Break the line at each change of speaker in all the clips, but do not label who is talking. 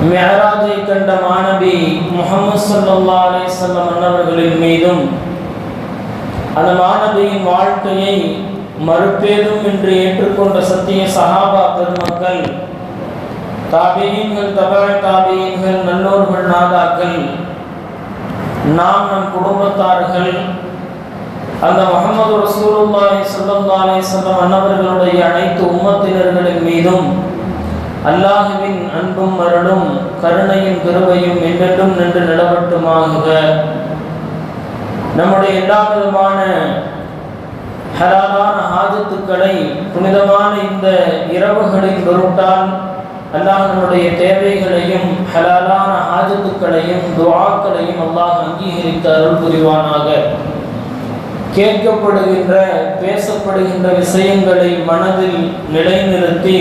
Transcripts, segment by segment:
மெஹராஜை கண்ட மாணவி முகமது சல்லா அலிசல்லம் அன்னவர்களின் மீதும் அந்த மாணவியின் வாழ்க்கையை மறுப்பேதும் என்று ஏற்றுக்கொண்ட சத்திய சஹாபா பெருமக்கள் தாபியீன்கள் தபாய் தாபியீன்கள் நல்லோர்கள் நாதாக்கள் நாம் நம் குடும்பத்தார்கள் அந்த முகமது ரசூலுல்லாஹி ஸல்லல்லாஹு அலைஹி வஸல்லம் அன்னவர்களுடைய அனைத்து உம்மத்தினர்களின் மீதும் அல்லாஹுவின் அன்பும் அருளும் கருணையும் கிருபையும் என்றென்றும் நின்று நிலவட்டுமாக நம்முடைய எல்லா விதமான ஹலாலான ஆஜத்துக்களை புனிதமான இந்த இரவுகளின் பொருட்டால் அல்லாஹ் நம்முடைய தேவைகளையும் ஹலாலான ஆஜத்துக்களையும் துவாக்களையும் அல்லாஹ் அங்கீகரித்து அருள் புரிவானாக கேட்கப்படுகின்ற பேசப்படுகின்ற விஷயங்களை மனதில் நிலைநிறுத்தி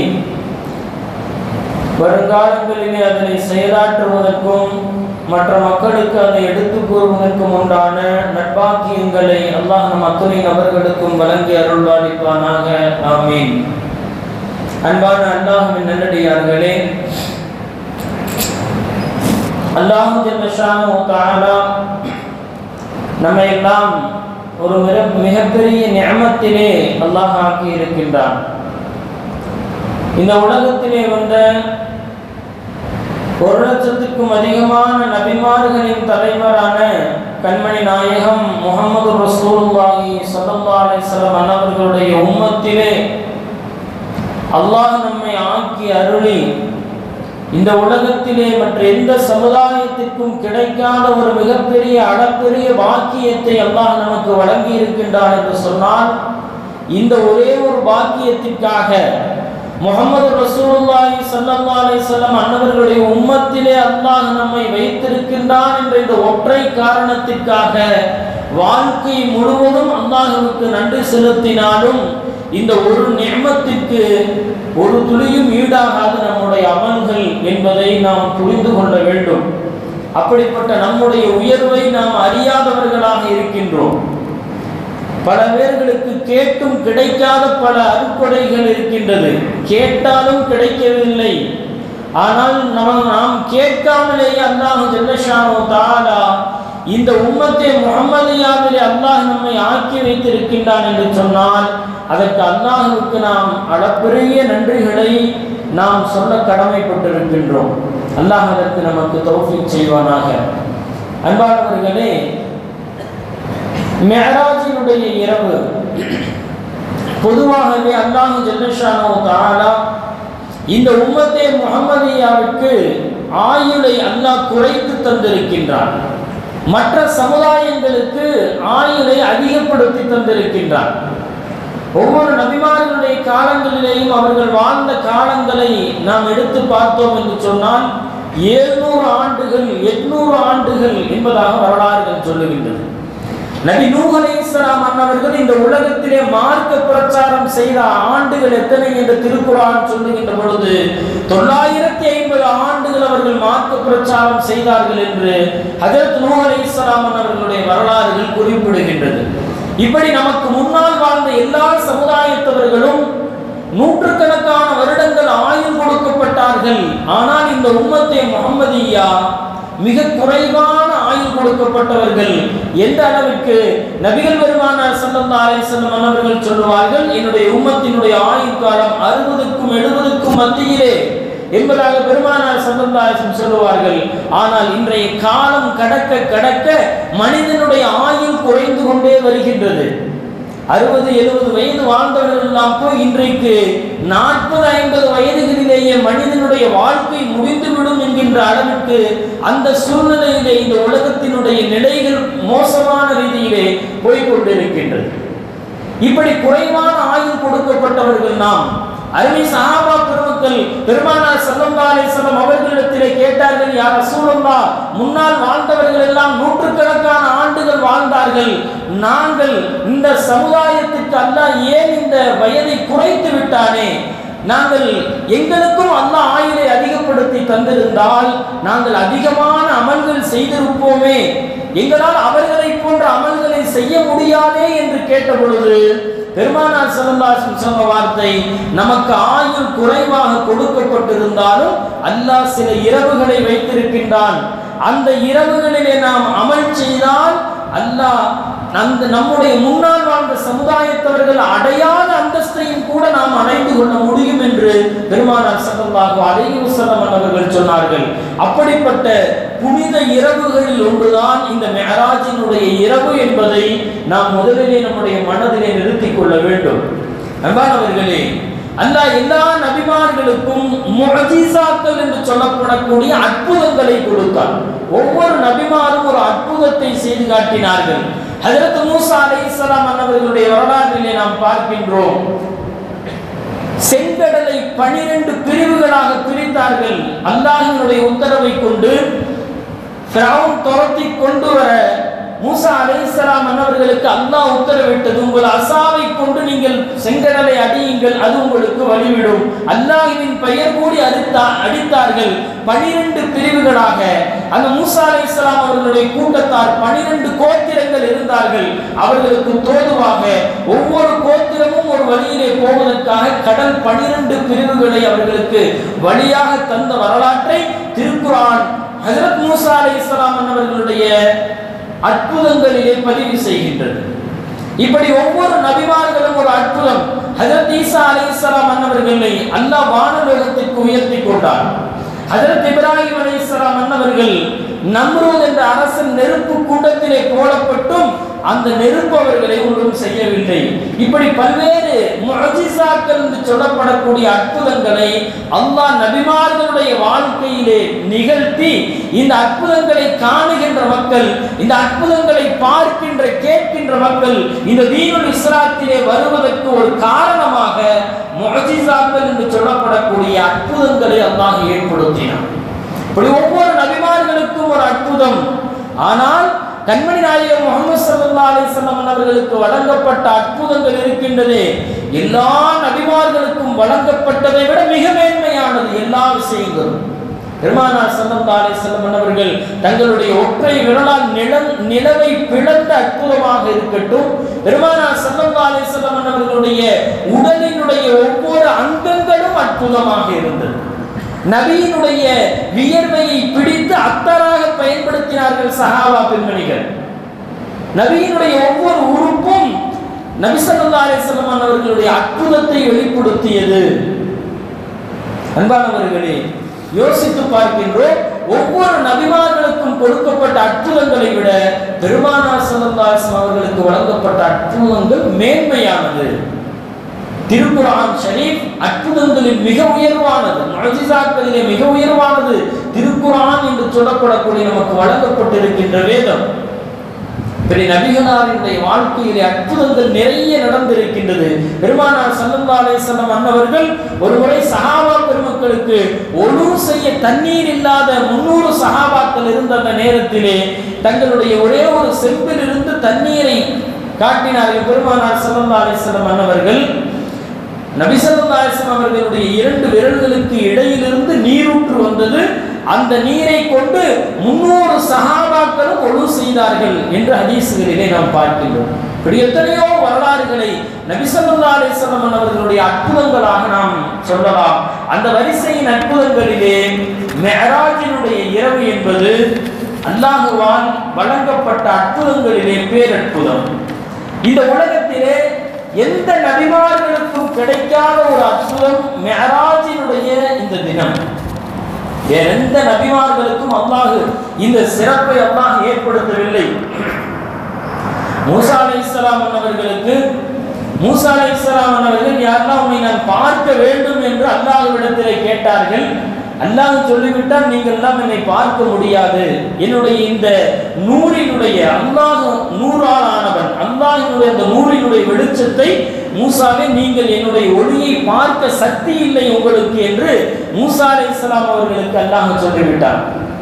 வருங்காலங்களிலே அதனை செயலாற்றுவதற்கும் மற்ற மக்களுக்கு அதை எடுத்து கூறுவதற்கும் உண்டான நட்பாக்கியங்களை அல்லாஹ் நம் அத்துணை நபர்களுக்கும் வழங்கி அருள்வாளிப்பானாக ஆமீன் அன்பான அல்லாஹுவின் நல்லடியார்களே அல்லாஹு ஜல்லஷானு தஆலா நம்மை எல்லாம் ஒரு மிக மிகப்பெரிய நியமத்திலே அல்லாஹ் ஆக்கி இருக்கின்றான் இந்த உலகத்திலே வந்த ஒரு லட்சத்துக்கும் அதிகமான நபிமார்களின் தலைவரான கண்மணி நாயகம் முகமது ரசூலுல்லாஹி ஸல்லல்லாஹு அலைஹி வஸல்லம் அன்னவர்களுடைய உம்மத்திலே அல்லாஹ் நம்மை ஆக்கி அருளி இந்த உலகத்திலே மற்ற எந்த சமுதாயத்திற்கும் கிடைக்காத ஒரு மிகப்பெரிய அளப்பெரிய பாக்கியத்தை அல்லாஹ் நமக்கு வழங்கி இருக்கின்றான் என்று சொன்னால் இந்த ஒரே ஒரு பாக்கியத்திற்காக முகமது ரசூலுல்லாஹி ஸல்லல்லாஹு அலைஹி வஸல்லம் அன்னவர்களுடைய உம்மத்திலே அல்லாஹ் நம்மை வைத்திருக்கின்றான் என்ற இந்த ஒற்றை காரணத்திற்காக வாழ்க்கை முழுவதும் அல்லாஹ்வுக்கு நன்றி செலுத்தினாலும் இந்த ஒரு நியமத்திற்கு ஒரு துளியும் ஈடாகாது நம்முடைய அமல்கள் என்பதை நாம் புரிந்து கொள்ள வேண்டும் அப்படிப்பட்ட நம்முடைய உயர்வை நாம் அறியாதவர்களாக இருக்கின்றோம் பல பேர்களுக்கு கேட்டும் கிடைக்காத பல அருட்கொடைகள் இருக்கின்றது கேட்டாலும் கிடைக்கவில்லை ஆனால் நம்ம நாம் கேட்காமலேயே அல்லாஹ் ஜல்லஷானோ தாலா இந்த உம்மத்தை முகமதியாவிலே அல்லாஹ் நம்மை ஆக்கி வைத்திருக்கின்றான் என்று சொன்னால் அதற்கு அல்லாஹுக்கு நாம் அளப்பெரிய நன்றிகளை நாம் சொல்ல கடமைப்பட்டிருக்கின்றோம் அல்லாஹ் அதற்கு நமக்கு தௌஃபீக் செய்வானாக அன்பானவர்களே மெஹராஜினுடைய இரவு பொதுவாகவே அல்லாஹு ஜல்லஷானோ தாலா இந்த உம்மத்தே முகமதியாவுக்கு ஆயுளை அல்லாஹ் குறைத்து தந்திருக்கின்றான் மற்ற சமுதாயங்களுக்கு ஆயுளை அதிகப்படுத்தி தந்திருக்கின்றான் ஒவ்வொரு நபிமார்களுடைய காலங்களிலேயும் அவர்கள் வாழ்ந்த காலங்களை நாம் எடுத்து பார்த்தோம் என்று சொன்னால் ஏழ்நூறு ஆண்டுகள் எட்நூறு ஆண்டுகள் என்பதாக வரலாறுகள் சொல்லுகின்றது நபி நூஹ் அலைஹிஸ்ஸலாம் அன்னவர்கள் இந்த உலகத்திலே மார்க்க பிரச்சாரம் செய்த ஆண்டுகள் எத்தனை என்று திருக்குறான் சொல்லுகின்ற பொழுது தொள்ளாயிரத்தி ஐம்பது ஆண்டுகள் அவர்கள் மார்க்க பிரச்சாரம் செய்தார்கள் என்று ஹஜரத் நூஹ் அலைஹிஸ்ஸலாம் அன்னவர்களுடைய வரலாறுகள் குறிப்பிடுகின்றது இப்படி நமக்கு முன்னால் வாழ்ந்த எல்லா சமுதாயத்தவர்களும் நூற்றுக்கணக்கான வருடங்கள் ஆயுள் கொடுக்கப்பட்டார்கள் ஆனால் இந்த உம்மத்தை முகம்மதியா மிக குறைவான ஆயுள் கொடுக்கப்பட்டவர்கள் எந்த அளவுக்கு நபிகள் பெருமானார் சல்லல்லா அலிசல்லம் அவர்கள் சொல்லுவார்கள் என்னுடைய உம்மத்தினுடைய ஆயுள் காலம் அறுபதுக்கும் எழுபதுக்கும் மத்தியிலே என்பதாக பெருமானார் சல்லல்லாஹம் சொல்லுவார்கள் ஆனால் இன்றைய காலம் கடக்க கடக்க மனிதனுடைய ஆயுள் குறைந்து கொண்டே வருகின்றது அறுபது எழுபது வயது வாழ்ந்தவர்கள் எல்லாம் போய் இன்றைக்கு நாற்பது ஐம்பது வயதுகளிலேயே மனிதனுடைய வாழ்க்கை முடிந்துவிடும் என்கின்ற அளவுக்கு அந்த சூழ்நிலையிலே இந்த உலகத்தினுடைய நிலைகள் மோசமான ரீதியிலே போய்கொண்டிருக்கின்றது இப்படி குறைவான ஆயுள் கொடுக்கப்பட்டவர்கள் நாம் அருமை சஹாபா பெருமக்கள் பெருமானார் ஸல்லல்லாஹு அலைஹி வஸல்லம் அவர்களிடத்திலே கேட்டார்கள் யார் ரசூலுல்லாஹ் முன்னால் வாழ்ந்தவர்கள் எல்லாம் நூற்றுக்கணக்கான ஆண்டுகள் வாழ்ந்தார்கள் நாங்கள் இந்த சமுதாயத்துக்கு அல்லாஹ் ஏன் இந்த வயதை குறைத்து விட்டானே நாங்கள் எங்களுக்கும் அல்லாஹ் ஆயுளை அதிகப்படுத்தி தந்திருந்தால் நாங்கள் அதிகமான அமல்கள் செய்திருப்போமே எங்களால் அவர்களை போன்ற அமல்களை செய்ய முடியாதே என்று கேட்ட பொழுது பெருமானார் ஸல்லல்லாஹு சொன்ன வார்த்தை நமக்கு ஆயுள் குறைவாக கொடுக்கப்பட்டிருந்தாலும் அல்லாஹ் சில இரவுகளை வைத்திருக்கின்றான் அந்த இரவுகளிலே நாம் அமல் செய்தால் அல்லாஹ் அந்த நம்முடைய முன்னால் வாழ்ந்த சமுதாயத்தவர்கள் அடையாத அந்தஸ்தையும் கூட நாம் அடைந்து கொள்ள முடியும் என்று பெருமானார் ஸல்லல்லாஹு அலைஹி வஸல்லம் அவர்கள் சொன்னார்கள் அப்படிப்பட்ட புனித இரவுகளில் ஒன்றுதான் இந்த மெஹராஜினுடைய இரவு என்பதை நாம் முதலிலே நம்முடைய மனதிலே நிறுத்திக் கொள்ள வேண்டும் அன்பானவர்களே அல்லாஹ் எல்லா நபிமார்களுக்கும் முஅஜிசாக்கள் என்று சொல்லப்படக்கூடிய அற்புதங்களை கொடுத்தார் ஒவ்வொரு நபிமாரும் ஒரு அற்புதத்தை செய்து காட்டினார்கள் ஹஜரத் மூசா அலைஹிஸ்ஸலாம் அன்னவர்களுடைய வரலாற்றிலே நாம் பார்க்கின்றோம் செங்கடலை பனிரெண்டு பிரிவுகளாக பிரித்தார்கள் அல்லாஹினுடைய உத்தரவை கொண்டு ஃபிரௌன் துரத்தி கொண்டு வர மூசா அலைஹிஸ்ஸலாம் அன்னவர்களுக்கு அல்லாஹ் உத்தரவிட்டது உங்கள் அசாவை கொண்டு நீங்கள் செங்கடலை அடியுங்கள் அது உங்களுக்கு வழிவிடும் அல்லாஹ்வின் பெயர் கூடி அடித்தா அடித்தார்கள் பனிரெண்டு பிரிவுகளாக அந்த மூசா அலைஹிஸ்ஸலாம் அவர்களுடைய கூட்டத்தார் பனிரெண்டு கோத்திரங்கள் இருந்தார்கள் அவர்களுக்கு தோதுவாக ஒவ்வொரு கோத்திரமும் ஒரு வழியிலே போவதற்காக கடல் பனிரெண்டு பிரிவுகளை அவர்களுக்கு வழியாக தந்த வரலாற்றை திருக்குரான் ஹஜரத் மூசா அலைஹிஸ்ஸலாம் அவர்களுடைய அற்புதங்களிலே பதிவு செய்கின்றது இப்படி ஒவ்வொரு நபிமார்களும் ஒரு அற்புதம் ஹஜரத் ஈசா அலைஹிஸ்ஸலாம் அன்னவர்களை அல்லாஹ் வானலோகத்திற்கு உயர்த்தி கொண்டார் ஹஜரத் இப்ராஹிம் அலைஹிஸ்ஸலாம் அன்னவர்கள் நம்ரூத் என்ற அரசன் நெருப்பு கூடத்திலே போடப்பட்டும் அந்த நெருப்பு அவர்களை ஒன்றும் செய்யவில்லை இப்படி பல்வேறு முஅஜிசாக்கள் என்று சொல்லப்படக்கூடிய அற்புதங்களை அல்லாஹ் நபிமார்களுடைய வாழ்க்கையிலே நிகழ்த்தி இந்த அற்புதங்களை காணுகின்ற மக்கள் இந்த அற்புதங்களை பார்க்கின்ற கேட்கின்ற மக்கள் இந்த தீனுல் இஸ்லாத்திலே வருவதற்கு ஒரு காரணமாக முஅஜிசாக்கள் என்று சொல்லப்படக்கூடிய அற்புதங்களை அல்லாஹ் ஏற்படுத்தினார் இப்படி ஒவ்வொரு நபிமார்களுக்கும் ஒரு அற்புதம் ஆனால் கண்மணி நாயகம் முகமது சல்லா அலிசல்லாம் அவர்களுக்கு வழங்கப்பட்ட அற்புதங்கள் இருக்கின்றதே எல்லா நபிமார்களுக்கும் வழங்கப்பட்டதை விட மிக மேன்மையானது எல்லா விஷயங்களும் பெருமானார் சல்லா அலிசல்லம் அவர்கள் தங்களுடைய ஒற்றை விரலால் நிலம் நிலவை பிளந்த அற்புதமாக இருக்கட்டும் பெருமானார் சல்லா அலிசல்லம் அவர்களுடைய உடலினுடைய ஒவ்வொரு அங்கங்களும் அற்புதமாக இருந்தது நபியினுடைய வியர்வையை பிடித்து அத்தராக பயன்படுத்தினார்கள் சஹாபா பெண்மணிகள் நபியினுடைய ஒவ்வொரு உறுப்பும் நபி ஸல்லல்லாஹு அலைஹி வஸல்லம் அவர்களுடைய அற்புதத்தை வெளிப்படுத்தியது அன்பானவர்களே யோசித்து பார்க்கின்றோம் ஒவ்வொரு நபிமார்களுக்கும் கொடுக்கப்பட்ட அற்புதங்களை விட பெருமானார் ஸல்லல்லாஹு அலைஹி வஸல்லம் அவர்களுக்கு வழங்கப்பட்ட அற்புதங்கள் மேன்மையானது திருக்குரான் ஷரீஃப் அற்புதங்களில் மிக உயர்வானது முஅஜிசாக்களிலே மிக உயர்வானது திருக்குரான் என்று சொல்லப்படக்கூடிய நமக்கு வழங்கப்பட்டிருக்கின்ற வேதம் பெரிய நபிகளாரினுடைய வாழ்க்கையிலே அற்புதங்கள் நிறைய நடந்திருக்கின்றது பெருமானார் சல்லல்லா அலைஹிஸ்ஸலாம் அன்னவர்கள் ஒருமுறை சஹாபா பெருமக்களுக்கு ஒழு செய்ய தண்ணீர் இல்லாத முன்னூறு சஹாபாக்கள் இருந்த அந்த நேரத்திலே தங்களுடைய ஒரே ஒரு செம்பில் இருந்து தண்ணீரை காட்டினார்கள் பெருமானார் சல்லல்லா அலைஹிஸ்ஸலாம் அன்னவர்கள் நபிசல்லாசம் அவர்களுடைய இரண்டு விரல்களுக்கு இடையிலிருந்து நீரூற்று வந்தது அந்த நீரை கொண்டு முன்னூறு சகாபாக்களும் ஒழு செய்தார்கள் என்று ஹதீசுகளிலே நாம் பார்க்கின்றோம் இப்படி எத்தனையோ வரலாறுகளை நபிசல்லா அலிஸ்லாம் அவர்களுடைய அற்புதங்களாக நாம் சொல்லலாம் அந்த வரிசையின் அற்புதங்களிலே மெஹராஜினுடைய இரவு என்பது அல்லாஹுவால் வழங்கப்பட்ட அற்புதங்களிலே பேரற்புதம் இந்த உலகத்திலே எந்த நபிமார்களுக்கும் கிடைக்காத ஒரு அற்புதம் மெஹராஜினுடைய இந்த தினம் வேற எந்த நபிமார்களுக்கும் அல்லாஹ் இந்த சிறப்பை அல்லாஹ் ஏற்படுத்தவில்லை மூசா அலை இஸ்லாம் அவர்களுக்கு மூசா அலை இஸ்லாம் அவர்கள் யாரெல்லாம் உன்னை நான் பார்க்க வேண்டும் என்று அல்லாஹ்விடத்திலே கேட்டார்கள் அல்லாஹ் சொல்லிவிட்டால் நீங்கள் எல்லாம் என்னை பார்க்க முடியாது என்னுடைய இந்த நூறினுடைய அல்லாஹ் நூறால் ஆனவன் அல்லாஹினுடைய அந்த நூறினுடைய வெளிச்சத்தை மூசாவே நீங்கள் என்னுடைய ஒளியை பார்க்க சக்தி இல்லை உங்களுக்கு என்று மூசா அலை இஸ்லாம் அவர்களுக்கு அல்லாஹ் சொல்லிவிட்டார்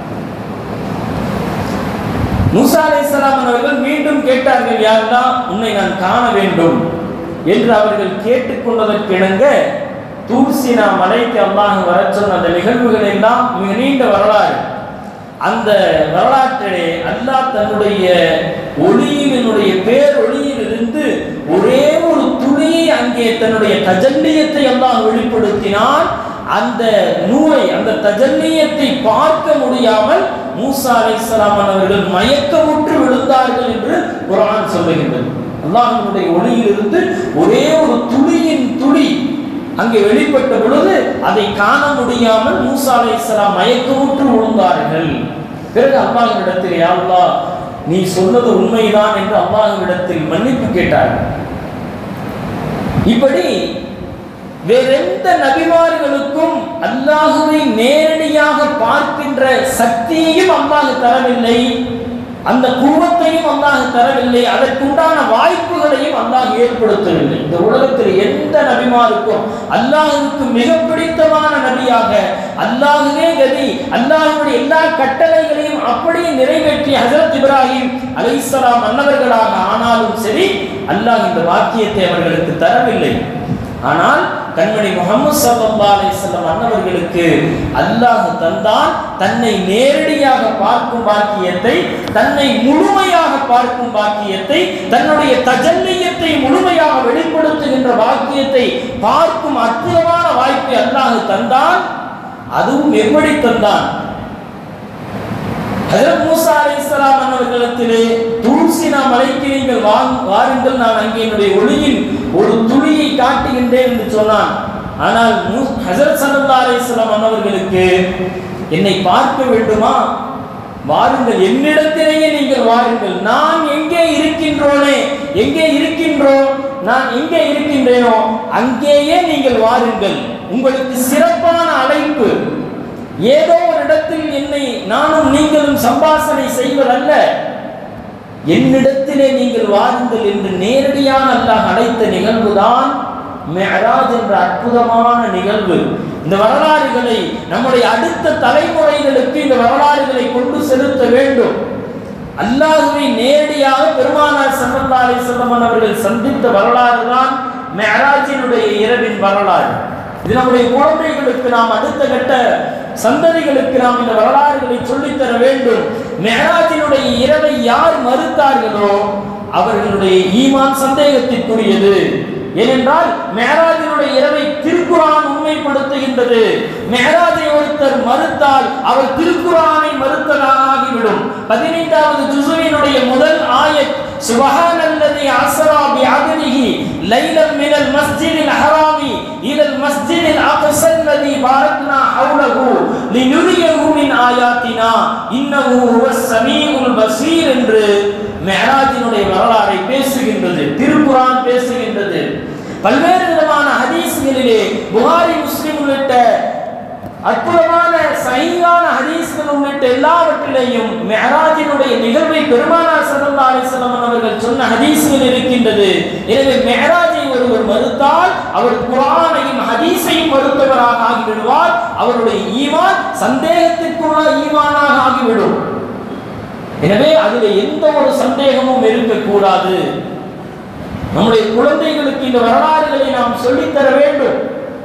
மூசா அலை இஸ்லாம் அவர்கள் மீண்டும் கேட்டார்கள் யாரெல்லாம் உன்னை நான் காண வேண்டும் என்று அவர்கள் கேட்டுக்கொண்டதற்கிணங்க தூர்சினா மலைக்கு அல்லாஹ் வர சொன்ன அந்த நிகழ்வுகள் எல்லாம் மிக நீண்ட வரலாறு அந்த வரலாற்றிலே அல்லாஹ் தன்னுடைய ஒளியினுடைய பேரொளியில் இருந்து ஒரே ஒரு துளியை அங்கே தன்னுடைய தஜல்லியத்தை எல்லாம் வெளிப்படுத்தினால் அந்த நூரை அந்த தஜல்லியத்தை பார்க்க முடியாமல் மூசா அலைஹிஸ்ஸலாம் அவர்கள் மயக்கமுற்று விழுந்தார்கள் என்று குர்ஆன் சொல்லுகின்றது அல்லாஹ்வினுடைய ஒளியிலிருந்து ஒரே ஒரு துளியின் துளி அங்கே வெளிப்பட்ட பொழுது அதை காண முடியாமல் மூசா அலைஹிஸ்ஸலாம் மயக்கமுற்று விழுந்தார்கள் பிறகு அல்லாஹ்விடத்தில் யா அல்லாஹ் நீ சொன்னது உண்மைதான் என்று அல்லாஹ்விடத்தில் மன்னிப்பு கேட்டார்கள் இப்படி வேறெந்த நபிமார்களுக்கும் அல்லாஹுவை நேரடியாக பார்க்கின்ற சக்தியையும் அல்லாஹ் தரவில்லை அந்த குவத்தையும் அல்லாஹ் தரவில்லை அதற்குண்டான வாய்ப்புகளையும் அல்லாஹ் ஏற்படுத்தவில்லை இந்த உலகத்தில் எந்த நபிமாருக்கும் அல்லாஹுக்கு மிக பிடித்தமான நபியாக அல்லாஹுவே கதி அல்லாஹுடைய எல்லா கட்டளைகளையும் அப்படியே நிறைவேற்றிய ஹசரத் இப்ராஹிம் அலைஹிஸ்ஸலாம் மன்னவர்களாக ஆனாலும் சரி அல்லாஹ் இந்த வாக்கியத்தை அவர்களுக்கு தரவில்லை ஆனால் கண்மணி முகமது சல்லா அலிஸ்லாம் அன்னவர்களுக்கு அல்லாஹ் தந்தான் தன்னை நேரடியாக பார்க்கும் பாக்கியத்தை தன்னை முழுமையாக பார்க்கும் பாக்கியத்தை தன்னுடைய தஜல்லியத்தை முழுமையாக வெளிப்படுத்துகின்ற பாக்கியத்தை பார்க்கும் அற்புதமான வாய்ப்பை அல்லாஹ் தந்தான் அதுவும் எப்படி தந்தான் ஹஜரத் மூசா அலைஹிஸ்ஸலாம் அவர்களிடத்திலே தூசினா மலைக்கு நீங்கள் வாங் வாருங்கள் நான் அங்கே என்னுடைய ஒளியின் ஒரு துளியை காட்டுகின்றேன் என்று சொன்னான் ஆனால் மூ- ஹஜரத் சல்லல்லாஹு அலைஹி வஸல்லம் அவர்களுக்கு என்னை பார்க்க வேண்டுமா வாருங்கள் என்னிடத்திலேயே நீங்கள் வாருங்கள் நான் எங்கே இருக்கின்றோனே எங்கே இருக்கின்றோம் நான் எங்கே இருக்கின்றேனோ அங்கேயே நீங்கள் வாருங்கள் உங்களுக்கு சிறப்பான அழைப்பு ஏதோ ஒரு இடத்தில் என்னை நானும் நீங்களும் சம்பாசனை செய்வதல்ல என்னிடத்திலே நீங்கள் வாருங்கள் என்று நேரடியாக அல்லாஹ் அழைத்த நிகழ்வுதான் மெஹராஜ் என்ற அற்புதமான நிகழ்வு இந்த வரலாறுகளை நம்முடைய அடுத்த தலைமுறைகளுக்கு இந்த வரலாறுகளை கொண்டு செலுத்த வேண்டும் அல்லாஹுவை நேரடியாக பெருமானார் ஸல்லல்லாஹு அலைஹி வஸல்லம் அவர்கள் சந்தித்த வரலாறு தான் மெஹராஜினுடைய இரவின் வரலாறு இது நம்முடைய குழந்தைகளுக்கு நாம் அடுத்த கட்ட சந்ததிகளுக்கு நாம் இந்த வரலாறுகளை சொல்லித்தர வேண்டும் மெஹராஜினுடைய இரவை யார் மறுத்தார்களோ அவர்களுடைய ஈமான் சந்தேகத்திற்குரியது ஏனென்றால் மேராஜினுடைய இரவை திருக்குரான் உண்மைப்படுத்துகின்றது மேராஜை ஒருத்தர் மறுத்தால் அவர் திருக்குரானை மறுத்ததாக ஆகிவிடும் பதினைந்தாவது ஜுசுவினுடைய முதல் ஆயத் சுபஹானல்லதி அஸ்ரா பிஅப்திஹி லைலம் மினல் மஸ்ஜிதில் ஹராமி இலல் மஸ்ஜிதில் அக்ஸல்லதி பாரக்னா ஹவுலஹு லினுரியஹு மின் ஆயாத்தினா இன்னஹு ஹுவஸ் ஸமீஉல் பஸீர் என்று மெஹராஜினுடைய வரலாறை பேசுகின்றது திருக்குரான் பேசுகின்றது பல்வேறு விதமான ஹதீஸ்களிலே புகாரி முஸ்லிம் உள்ளிட்ட அற்புதமான சையான ஹதீஸ்கள் உள்ளிட்ட எல்லாவற்றிலேயும் மெஹராஜினுடைய நிகழ்வை பெருமானார் ஸல்லல்லாஹு அலைஹி வஸல்லம் அவர்கள் சொன்ன ஹதீஸ்கள் இருக்கின்றது எனவே மெஹராஜை ஒருவர் மறுத்தால் அவர் குர்ஆனையும் ஹதீஸையும் மறுத்தவராக ஆகிவிடுவார் அவருடைய ஈமான் சந்தேகத்திற்குள்ள ஈமானாக ஆகிவிடும் எனவே அதில் எந்த ஒரு சந்தேகமும் இருக்கக்கூடாது நம்முடைய குழந்தைகளுக்கு இந்த வரலாறுகளை நாம் சொல்லித்தர வேண்டும்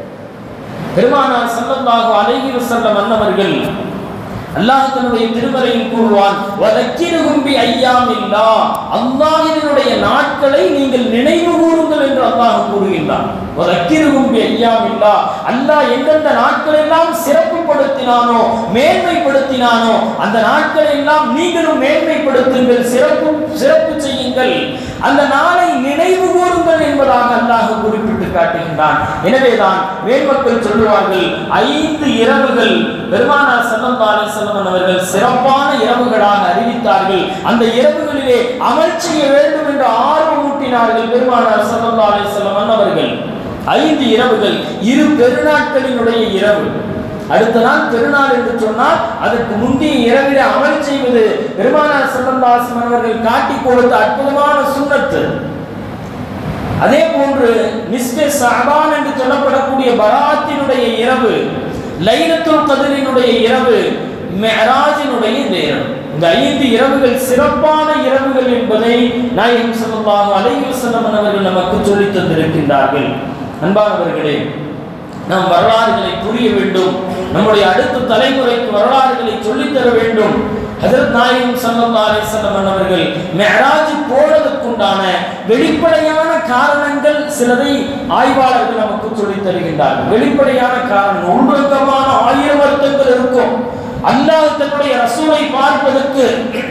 பெருமானார் ஸல்லல்லாஹு அலைஹி வஸல்லம் அன்னவர்கள் அல்லாஹ் தன்னுடைய திருமறையில் கூறுவான் வதக்கிருகும் பி ஐயாமில்லா அல்லாஹ்வினுடைய நாட்களை நீங்கள் நினைவு கூறுங்கள் என்று அல்லாஹ் கூறுகின்றான் வதக்கிருகும் பி ஐயாமில்லா அல்லாஹ் எந்தெந்த நாட்கள் எல்லாம் சிறப்புப்படுத்தினானோ மேன்மைப்படுத்தினானோ அந்த நாட்களை எல்லாம் நீங்களும் மேன்மைப்படுத்துங்கள் சிறப்பு சிறப்பு செய்யுங்கள் அந்த நாளை நினைவு கூறுங்கள் என்பதாக அல்லாஹ் குறிப்பிட்டு காட்டுகின்றான் எனவேதான் மேன்மக்கள் சொல்லுவார்கள் ஐந்து இரவுகள் பெருமானார் ஸல்லல்லாஹு அலைஹி வஸல்லம் அவர்கள் சிறப்பான இரவுகளாக அறிவித்தார்கள் அந்த இரவுகளிலே அமல் செய்ய வேண்டும் என்று ஆர்வம் ஊட்டினார்கள் பெருமானார் ஸல்லல்லாஹு அலைஹி வஸல்லம் அவர்கள் ஐந்து இரவுகள் இரு பெருநாட்களினுடைய இரவு அடுத்த நாள் பெருநாள் என்று சொன்னால் அதற்கு முந்தைய இரவிலே அமல் செய்வது பெருமானார் ஸல்லல்லாஹு அலைஹி வஸல்லம் அவர்கள் காட்டி கொடுத்த அற்புதமான சுன்னத்து அதே போன்று மிஸ்டர் சஹபான் என்று சொல்லப்படக்கூடிய பராத்தினுடைய இரவு லைலத்துல் கதிரினுடைய இரவு மெஹராஜினுடைய இந்த இரவு இந்த ஐந்து இரவுகள் சிறப்பான இரவுகள் என்பதை நாயகம் ஸல்லல்லாஹு அலைஹி வஸல்லம் அவர்கள் நமக்கு சொல்லித் தந்திருக்கின்றார்கள் அன்பானவர்களே நாம் வரலாறுகளை புரிய வேண்டும் நம்முடைய அடுத்த தலைமுறைக்கு வரலாறுகளை சொல்லித்தர வேண்டும் ஹஜரத் நாயகம் ஸல்லல்லாஹு அலைஹி வஸல்லம் அவர்கள் மிஅராஜ் போனதற்குண்டான வெளிப்படையான காரணங்கள் சிலதை ஆய்வாளர்கள் நமக்கு சொல்லித் தருகின்றார்கள் வெளிப்படையான காரணம் உள்வங்கமான ஆயிரம் அர்த்தங்கள் இருக்கும் அல்லாஹ் தன்னுடைய ரசூலை பார்ப்பதற்கு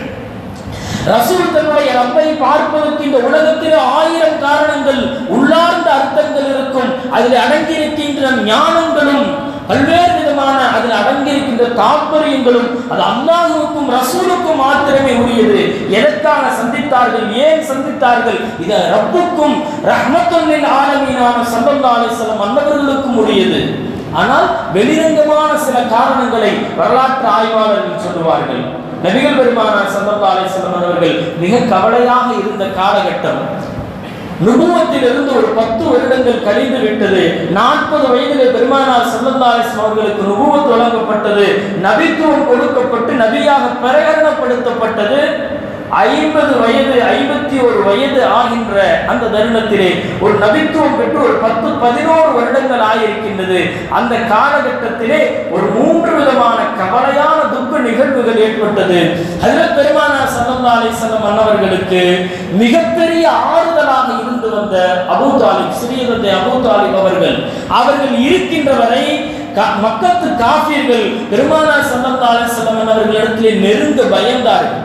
ரசூல் தன்னுடைய ரப்பை பார்ப்பதற்கு இந்த உலகத்தில் ஆயிரம் காரணங்கள் உள்ளார்ந்த அர்த்தங்கள் இருக்கும் அதில் அடங்கியிருக்கின்ற ஞானங்களும் பல்வேறு விதமான அதில் அடங்கியிருக்கின்ற தாற்பயங்களும் அது அல்லாஹுவுக்கும் ரசூலுக்கும் மாத்திரமே உரியது எதற்காக சந்தித்தார்கள் ஏன் சந்தித்தார்கள் இது ரப்புக்கும் ரஹ்மத்துல்லில் ஆலமீனான சல்லல்லாஹு அலைஹி வஸல்லம் அன்னவர்களுக்கும் உரியது ஆனால் வெளிரங்கமான சில காரணங்களை வரலாற்று ஆய்வாளர்கள் சொல்லுவார்கள் நபிகள் பெருமானார் சல்லல்லாஹு அலைஹி வஸல்லம் அவர்கள் மிக கவலையாக இருந்த காலகட்டம் நுபுவத்திலிருந்து ஒரு பத்து வருடங்கள் கழிந்து விட்டது நாற்பது வயதிலே பெருமானார் சல்லல்லாஹு அலைஹி வஸல்லம் அவர்களுக்கு நுபுவத் வழங்கப்பட்டது நபித்துவம் கொடுக்கப்பட்டு நபியாக பிரகடனப்படுத்தப்பட்டது ஐம்பது வயது ஐம்பத்தி ஒரு வயது ஆகின்ற அந்த தருணத்திலே ஒரு நபித்துவம் பெற்று ஒரு பத்து பதினோரு வருடங்கள் ஆகியிருக்கின்றது அந்த காலகட்டத்திலே ஒரு மூன்று விதமான கவலையான துக்க நிகழ்வுகள் ஏற்பட்டது ஹஜரத் பெருமானார் ஸல்லல்லாஹு அலைஹி வஸல்லம் அன்னவர்களுக்கு மிகப்பெரிய ஆறுதலாக இருந்து வந்த அபூ தாலிப் சிறிய தந்தை அபூ தாலிப் அவர்கள் அவர்கள் இருக்கின்ற வரை க- மக்கத்து காஃபியர்கள் பெருமானார் ஸல்லல்லாஹு அலைஹி வஸல்லம் அன்னவர்களிடத்திலே நெருங்க பயந்தார்கள்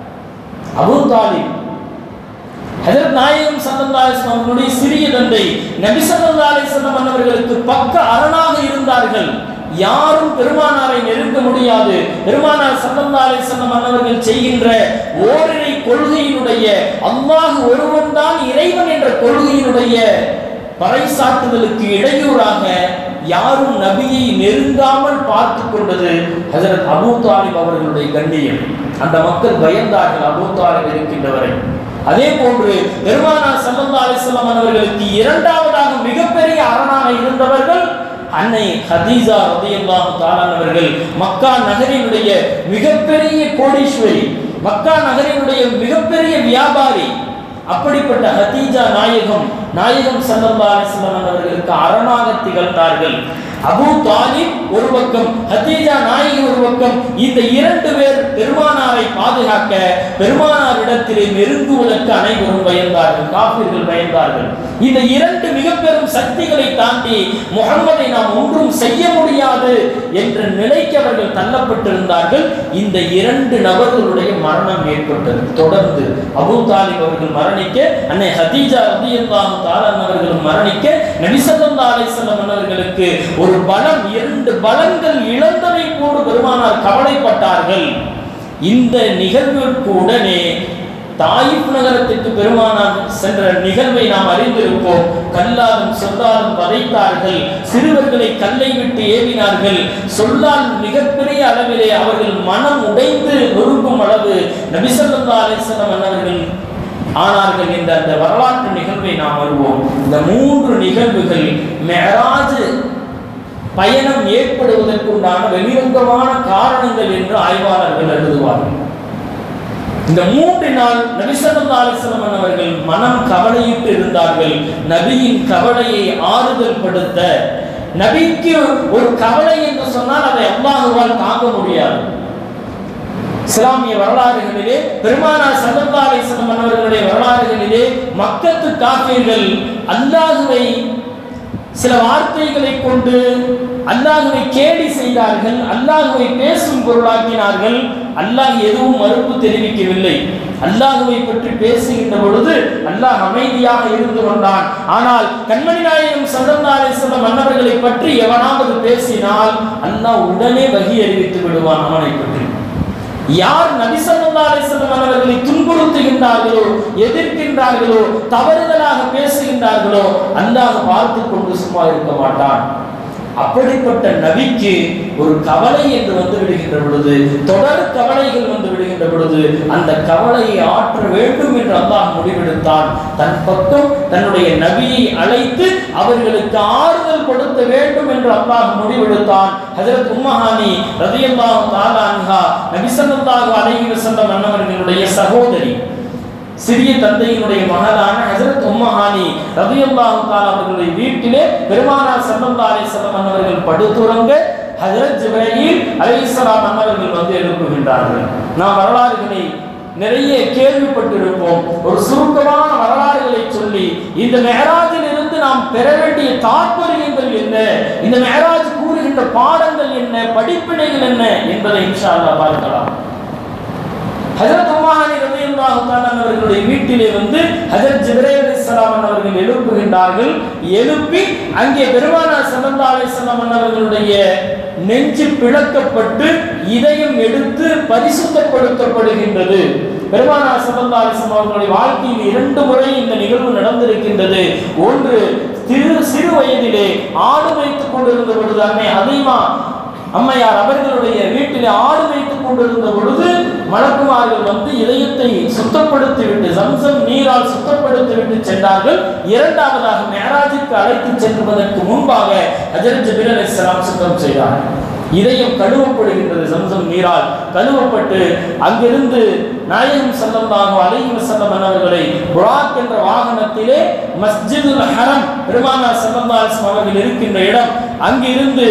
அபூ தாலிப் ஹஜரத் நாயகம் ஸல்லல்லாஹு அலைஹி வஸல்லம் அவர்களுடைய சிறிய தந்தை நபி ஸல்லல்லாஹு அலைஹி வஸல்லம் அன்னவர்களுக்கு பக்க அரணாக இருந்தார்கள் யாரும் பெருமானாரை நெருங்க முடியாது பெருமானார் ஸல்லல்லாஹு அலைஹி வஸல்லம் அன்னவர்கள் செய்கின்ற ஓரிரை கொள்கையினுடைய அல்லாஹ் ஒருவன் தான் இறைவன் என்ற கொள்கையினுடைய பறைசாற்றுதலுக்கு இடையூறாக யாரும் நபியை நெருங்காமல் பார்த்து கொண்டது ஹஜரத் அபூ தாலிப் அவர்களுடைய கண்ணியம் அந்த மக்கள் பயந்தார்கள் அபூ தாலிப் இருக்கின்றவரை அதே போன்று பெருமானார் ஸல்லல்லாஹு அலைஹி வஸல்லம் அவர்களுக்கு இரண்டாவதாக மிகப்பெரிய அரணாக இருந்தவர்கள் அன்னை ஹதீஜா ரலியல்லாஹு தஆலா அவர்கள் மக்கா நகரினுடைய மிகப்பெரிய கோடீஸ்வரி மக்கா நகரினுடைய மிகப்பெரிய வியாபாரி அப்படிப்பட்ட ஹதீஜா நாயகம் நாயகம் ஸல்லல்லாஹு அலைஹி வஸல்லம் அவர்களுக்கு அரணாக திகழ்ந்தார்கள் அபூ தாலிப் ஒரு பக்கம் ஹதீஜா நாயகி ஒரு பக்கம் இந்த இரண்டு பேர் பெருமானாரை பாதுகாக்க பெருமானாரிடத்திலே நெருங்குவதற்கு அனைவரும் பயந்தார்கள் காப்பீர்கள் பயந்தார்கள் இந்த இரண்டு மிக பெரும் சக்திகளை தாண்டி முகம்மதை நாம் ஒன்றும் செய்ய முடியாது என்ற நிலைக்கு அவர்கள் தள்ளப்பட்டிருந்தார்கள் இந்த இரண்டு நபர்களுடைய மரணம் ஏற்பட்டது தொடர்ந்து அபூ தாலிப் அவர்கள் மரணிக்க அன்னை ஹதீஜா ரலியல்லாஹு தஆலா அவர்களும் மரணிக்க நபி ஸல்லல்லாஹு அலைஹி வஸல்லம் அவர்களுக்கு ஒரு பலம் இரண்டு பலங்கள் இழந்ததை போன்று பெருமானார் கவலைப்பட்டார்கள் இந்த நிகழ்விற்கு உடனே தாயிப் நகரத்திற்கு பெருமானார் சென்ற நிகழ்வை நாம் அறிந்திருப்போம் கல்லாலும் சொல்லாலும் வதைத்தார்கள் சிறுவர்களை கல்லை விட்டு ஏவினார்கள் சொல்லால் மிகப்பெரிய அளவிலே அவர்கள் மனம் உடைந்து நொறுங்கும் அளவு நபிசல்லா அலிஸ்லாம் அவர்கள் ஆனார்கள் என்ற அந்த வரலாற்று நிகழ்வை நாம் வருவோம் இந்த மூன்று நிகழ்வுகள் மெஹராஜ் பயணம் ஏற்படுவதற்குண்டான வெளிரங்கமான காரணங்கள் என்று ஆய்வாளர்கள் எழுதுவார்கள் இந்த மூன்று நாள் நபி ஸல்லல்லாஹு அலைஹி வஸல்லம் அவர்கள் மனம் கவலையிட்டு இருந்தார்கள் நபியின் கவலையை ஆறுதல் படுத்த நபிக்கு ஒரு கவலை என்று சொன்னால் அதை அல்லாஹுவால் தாங்க முடியாது இஸ்லாமிய வரலாறுகளிலே பெருமானார் ஸல்லல்லாஹு அலைஹி வஸல்லம் அவர்களுடைய வரலாறுகளிலே மக்கத்து காஃபிர்கள் அல்லாஹுவை சில வார்த்தைகளை கொண்டு அல்லாஹுவை கேலி செய்தார்கள் அல்லாஹுவை பேசும் பொருளாக்கினார்கள் அல்லாஹ் எதுவும் மறுப்பு தெரிவிக்கவில்லை அல்லாஹுவை பற்றி பேசுகின்ற பொழுது அல்லாஹ் அமைதியாக இருந்து கொண்டான் ஆனால் கண்மணி நாயகம் ஸல்லல்லாஹு அலைஹி வஸல்லம் மன்னவர்களை பற்றி எவனாவது பேசினால் அல்லாஹ் உடனே வகி அறிவித்து விடுவான் அவனை பற்றி யார் நபி ஸல்லல்லாஹு அலைஹி வஸல்லம் அவர்களை துன்புறுத்துகின்றார்களோ எதிர்க்கின்றார்களோ தவறுதலாக பேசுகின்றார்களோ அல்லாஹ் பார்த்து கொண்டு சும்மா இருக்க மாட்டான் அப்படிப்பட்ட நபிக்கு ஒரு கவலை என்று வந்து விடுகின்ற பொழுது தொடர் கவலைகள் வந்து விடுகின்ற பொழுது அந்த கவலையை ஆற்ற வேண்டும் என்று அல்லாஹ் முடிவெடுத்தான் தன் பக்கம் தன்னுடைய நபியை அழைத்து அவர்களுக்கு ஆறுதல் கொடுக்க வேண்டும் என்று அல்லாஹ் முடிவெடுத்தான் ஹஜரத் உம்மஹானி ரலியல்லாஹு தஆலா அன்ஹா நபி ஸல்லல்லாஹு அலைஹி வஸல்லம் அன்னவர்களுடைய சகோதரி சிறிய தந்தையினுடைய மகளான ஹஜரத் உம்மஹானி ரலியல்லாஹு தஆலா அவர்களுடைய வீட்டிலே பெருமானார் ஸல்லல்லாஹு அலைஹி வஸல்லம் அவர்கள் படுத்துறங்க ஹஜரத் ஜிப்ரீல் அலைஹிஸ்ஸலாம் அன்னவர்கள் வந்து எழுப்புகின்றார்கள் நாம் வரலாறுகளை நிறைய கேள்விப்பட்டிருப்போம் ஒரு சுருக்கமான வரலாறுகளை சொல்லி இந்த மெஹராஜில் இருந்து நாம் பெற வேண்டிய தாற்பயங்கள் என்ன இந்த மெஹராஜ் கூறுகின்ற பாடங்கள் என்ன படிப்பினைகள் என்ன என்பதை இன்ஷா அல்லாஹ் பார்க்கலாம் ஹஜரத் உமானி ரலியல்லாஹு தஆலா அவர்களுடைய வீட்டிலே வந்து ஹஜரத் ஜிப்ரீல் அலைஹிஸ்ஸலாம் அவர்கள் எழுப்புகின்றார்கள் எழுப்பி அங்கே பெருமானார் ஸல்லல்லாஹு அலைஹி வஸல்லம் அவர்களுடைய நெஞ்சு பிளக்கப்பட்டு இதயம் எடுத்து பரிசுத்தப்படுத்தப்படுகின்றது பெருமானார் ஸல்லல்லாஹு அலைஹி வஸல்லம் அவர்களுடைய வாழ்க்கையில் இரண்டு முறை இந்த நிகழ்வு நடந்திருக்கின்றது ஒன்று சிறு சிறு வயதிலே ஆடு வைத்துக் கொண்டிருந்த பொழுது அன்னை அதிகமா அம்மையார் அவர்களுடைய வீட்டிலே ஆடு வைத்துக் கொண்டிருந்த பொழுது மலக்குமார்கள் வந்து இதயத்தை சுத்தப்படுத்தி விட்டு சம்சம் நீரால் சுத்தப்படுத்தி விட்டு சென்றார்கள் இரண்டாவதாக மேராஜிற்கு அழைத்து செல்வதற்கு முன்பாக ஹஜரத் ஜபீர் அலைஹிஸ்ஸலாம் சுத்தம் செய்தார் இதயம் கழுவப்படுகின்றது சம்சம் நீரால் கழுவப்பட்டு அங்கிருந்து நாயகம் ஸல்லல்லாஹு அலைஹி வஸல்லம் அவர்களை புராக் என்ற வாகனத்திலே மஸ்ஜிதுல் ஹரம் பெருமானார் ஸல்லல்லாஹு அலைஹி வஸல்லம் அவர்கள் இருக்கின்ற இடம் அங்கிருந்து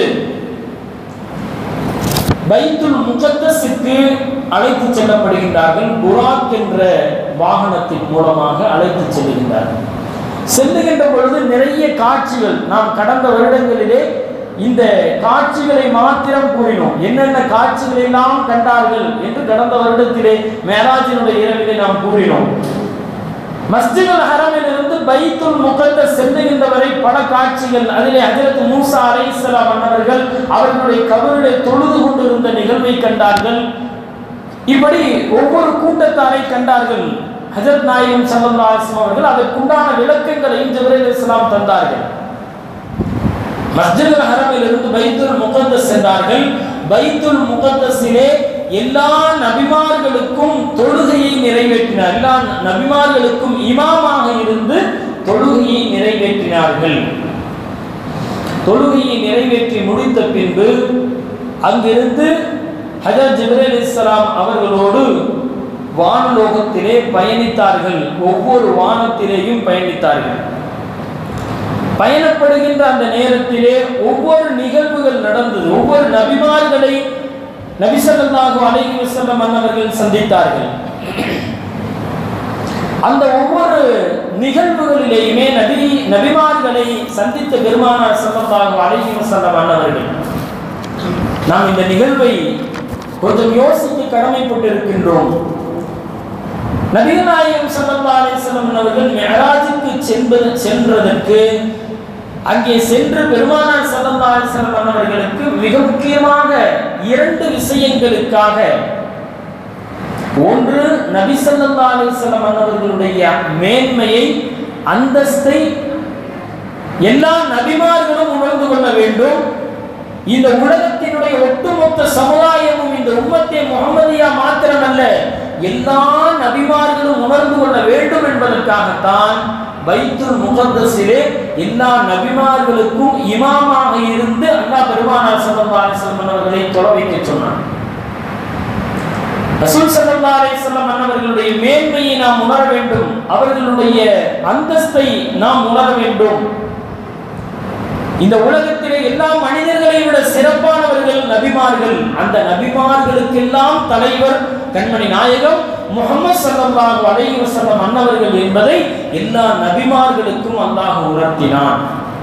பைத்துல் முகத்தஸுக்கு அழைத்து செல்லப்படுகின்றார்கள் புராக் என்ற வாகனத்தின் மூலமாக அழைத்து செல்கின்றார்கள் செல்லுகின்ற பொழுது நிறைய காட்சிகள் நாம் கடந்த வருடங்களிலே இந்த காட்சிகளை மாத்திரம் கூறினோம் என்னென்ன காட்சிகளை எல்லாம் கண்டார்கள் என்று கடந்த வருடத்திலே மேராஜினுடைய இரவிலே நாம் கூறினோம் மஸ்ஜிதுல் ஹரமில் இருந்து பைத்துல் முகத்தஸ் செல்லுகின்ற வரை பல காட்சிகள் அதிலே ஹஜரத் மூசா அலைஹிஸ்ஸலாம் அன்னவர்கள் அவர்களுடைய கபரிலே தொழுது கொண்டிருந்த நிகழ்வை கண்டார்கள் இப்படி ஒவ்வொரு கூட்டத்தாரை கண்டார்கள் ஹஜரத் நாயகம் ஸல்லல்லாஹு அலைஹி வஸல்லம் அவர்கள் அதற்குண்டான விளக்கங்களையும் ஜிப்ரீல் இஸ்லாம் தந்தார்கள் மஸ்ஜிதுல் ஹரமில் இருந்து பைத்துல் முகத்தஸ் சென்றார்கள் பைத்துல் முகத்தஸிலே எல்லா நபிமார்களுக்கும் தொழுகையை நிறைவேற்றினார் எல்லா நபிமார்களுக்கும் இமாமாக இருந்து தொழுகையை நிறைவேற்றினார்கள் தொழுகையை நிறைவேற்றி முடித்த பின்பு அங்கிருந்து ஹஜர் ஜிப்ரேல் இஸ்லாம் அவர்களோடு வானலோகத்திலே பயணித்தார்கள் ஒவ்வொரு வானத்திலேயும் பயணித்தார்கள் பயணப்படுகின்ற அந்த நேரத்திலே ஒவ்வொரு நிகழ்வுகள் நடந்தது ஒவ்வொரு நபிமார்களை நபிசல்லாஹு அலைஹி வஸல்லம் அன்னவர்கள் சந்தித்தார்கள் அந்த ஒவ்வொரு நிகழ்வுகளிலேயுமே நபி நபிமார்களை சந்தித்த பெருமானார் ஸல்லல்லாஹு அலைஹி வஸல்லம் அன்னவர்கள் நாம் இந்த நிகழ்வை கொஞ்சம் யோசிக்க கடமைப்பட்டிருக்கின்றோம் நபிகள் நாயகம் ஸல்லல்லாஹு அலைஹி வஸல்லம் அவர்கள் மிஅராஜுக்கு சென்பது சென்றதற்கு அங்கே சென்று பெருமானார் ஸல்லல்லாஹு அலைஹி வஸல்லம் அவர்களுக்கு மிக முக்கியமாக இரண்டு விஷயங்களுக்காக ஒன்று நபி ஸல்லல்லாஹு அலைஹி வஸல்லம் அவர்களுடைய மேன்மையை அந்தஸ்தை எல்லா நபிமார்களும் உணர்ந்து கொள்ள வேண்டும் இந்த உலகத்தினுடைய ஒட்டுமொத்த சமுதாயமும் இந்த உம்மத்தே முகமதியா மாத்திரமல்ல எல்லா நபிமார்களும் உணர்ந்து கொள்ள வேண்டும் என்பதற்காகத்தான் பைத்துல் முகத்தஸிலே எல்லா நபிமார்களுக்கும் இமாமாக இருந்து அல்லாஹ் பெருமானார் ஸல்லல்லாஹு அலைஹி வஸல்லம் அவர்களை தொலை வைக்க சொன்னான் ரசூல் ஸல்லல்லாஹு அலைஹி வஸல்லம் அன்னவர்களுடைய மேன்மையை நாம் உணர வேண்டும் அவர்களுடைய அந்தஸ்தை நாம் உணர வேண்டும் இந்த உலகத்திலே எல்லா மனிதர்களை விட சிறப்பானவர்கள் நபிமார்கள் அந்த நபிமார்களுக்கெல்லாம் தலைவர் கண்மணி நாயகம் முகமது ஸல்லல்லாஹு அலைஹி வஸல்லம் அன்னவர்கள் என்பதை எல்லா நபிமார்களுக்கும் அல்லாஹ் உணர்த்தினான்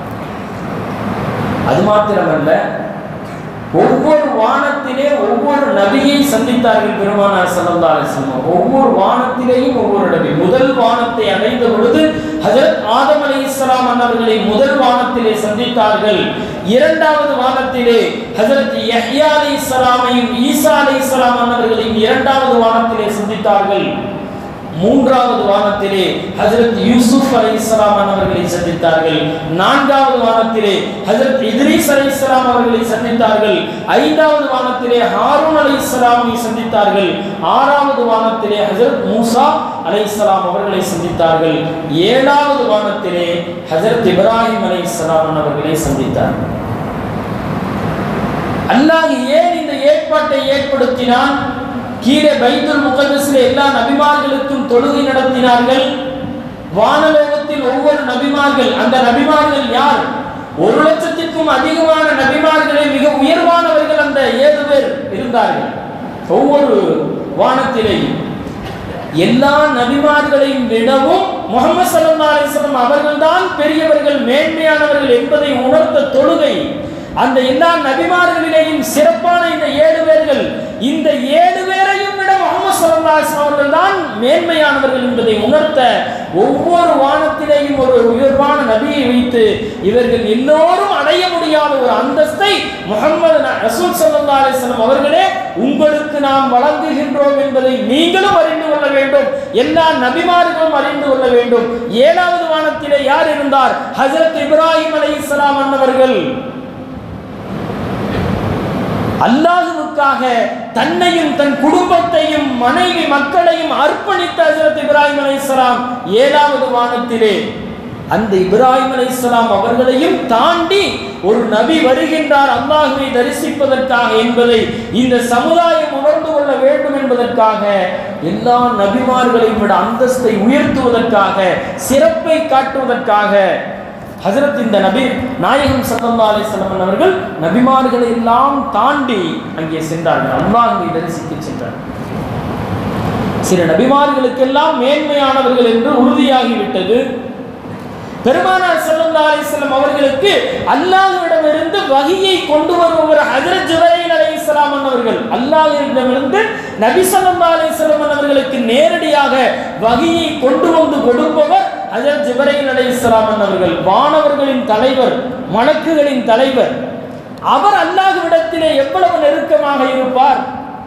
அது மாத்திரமல்ல ஒவ்வொரு வானத்திலே ஒவ்வொரு நபியை சந்தித்தார்கள் பெருமானார் ஸல்லல்லாஹு அலைஹி வஸல்லம் ஒவ்வொரு வானத்திலேயும் ஒவ்வொரு நபி முதல் வானத்தை அடைந்த பொழுது ஹஜரத் ஆதம் அலைஹிஸ்ஸலாம் அன்னவர்களை முதல் வானத்திலே சந்தித்தார்கள் இரண்டாவது வானத்திலே ஹஜரத் யஹ்யா அலைஹிஸ்ஸலாமையும் ஈசா அலைஹிஸ்ஸலாம் அன்னவர்களையும் இரண்டாவது வானத்திலே சந்தித்தார்கள் மூன்றாவது வானத்திலே ஹஜரத் யூசுப் அலைஹிஸ்ஸலாம் அவர்களை சந்தித்தார்கள் நான்காவது வானத்திலே ஹஜரத் இத்ரீஸ் அலைஹிஸ்ஸலாம் அவர்களை சந்தித்தார்கள் ஐந்தாவது வானத்திலே ஹாரூன் அலைஹிஸ்ஸலாமை சந்தித்தார்கள் ஆறாவது வானத்திலே ஹஜரத் மூசா அலைஹிஸ்ஸலாம் அவர்களை சந்தித்தார்கள் ஏழாவது வானத்திலே ஹஜரத் இப்ராஹிம் அலைஹிஸ்ஸலாம் அவர்களை சந்தித்தார்கள் அல்லாஹ் ஏன் இந்த ஏற்பாட்டை ஏற்படுத்தினான் கீழே பைத்துல் முகதஸில் எல்லா நபிமார்களுக்கும் தொழுகை நடத்தினார்கள் வானலோகத்தில் ஒவ்வொரு நபிமார்கள் அந்த நபிமார்கள் யார் ஒரு லட்சத்திற்கும் அதிகமான நபிமார்களில் மிக உயர்வானவர்கள் அந்த ஏழு பேர் இருந்தார்கள் ஒவ்வொரு வானத்திலேயும் எல்லா நபிமார்களையும் விடவும் முகமது சல்லா அலிஸ்லாம் அவர்கள்தான் பெரியவர்கள் மேன்மையானவர்கள் என்பதை உணர்த்த தொழுகை அந்த எல்லா நபிமார்களிலேயும் சிறப்பான இந்த ஏழு பேர்கள் இந்த ஏழு பேரையும் விட முகமது சல்லா அலிஸ்லாம் அவர்கள் தான் மேன்மையானவர்கள் என்பதை உணர்த்த ஒவ்வொரு வானத்திலேயும் ஒரு உயர்வான நபியை வைத்து இவர்கள் எல்லோரும் அடைய முடியாத ஒரு அந்தஸ்தை முகமது ரசூல் சல்லா அலிஸ்லாம் அவர்களே உங்களுக்கு நாம் வழங்குகின்றோம் என்பதை நீங்களும் அறிந்து கொள்ள வேண்டும் எல்லா நபிமார்களும் அறிந்து கொள்ள வேண்டும் ஏழாவது வானத்திலே யார் இருந்தார் ஹஜரத் இப்ராஹிம் அலை இஸ்லாம் அன்னவர்கள் அல்லாஹுவுக்காக தன்னையும் தன் குடும்பத்தையும் மனைவி மக்களையும் அர்ப்பணித்த ஹஜரத் இப்ராஹிம் அலைஹிஸ்ஸலாம் ஏழாவது வானத்திலே அந்த இப்ராஹிம் அலைஹிஸ்ஸலாம் அவர்களையும் தாண்டி ஒரு நபி வருகின்றார் அல்லாஹுவை தரிசிப்பதற்காக என்பதை இந்த சமுதாயம் உணர்ந்து கொள்ள வேண்டும் என்பதற்காக எல்லா நபிமார்களையும் விட அந்தஸ்தை உயர்த்துவதற்காக சிறப்பை காட்டுவதற்காக ஹசரத் இந்த நபி நாயகம் சல்லா அலிஸ்லாம் அவர்கள் நபிமார்களை எல்லாம் தாண்டி அங்கே சென்றார்கள் அல்லாஹை தரிசிக்க சென்றார்கள் சில நபிமார்களுக்கெல்லாம் மேன்மையானவர்கள் என்று உறுதியாகிவிட்டது பெருமானார் ஸல்லல்லாஹு அலைஹி வஸல்லம் அவர்களுக்கு அல்லாஹ்விடமிருந்து வகியை கொண்டு வருபவர் ஹஜரத் ஜுபைர் அலைஹிஸ்ஸலாம் அவர்கள் அல்லாஹ்விடமிருந்து நபி ஸல்லல்லாஹு அலைஹி வஸல்லம் அவர்களுக்கு நேரடியாக வகியை கொண்டு வந்து கொடுப்பவர் ஹஜரத் ஜுபைர் அலைஹிஸ்ஸலாம் அவர்கள் வானவர்களின் தலைவர் மலக்குகளின் தலைவர் அவர் அல்லாஹ்விடத்திலே எவ்வளவு நெருக்கமாக இருப்பார்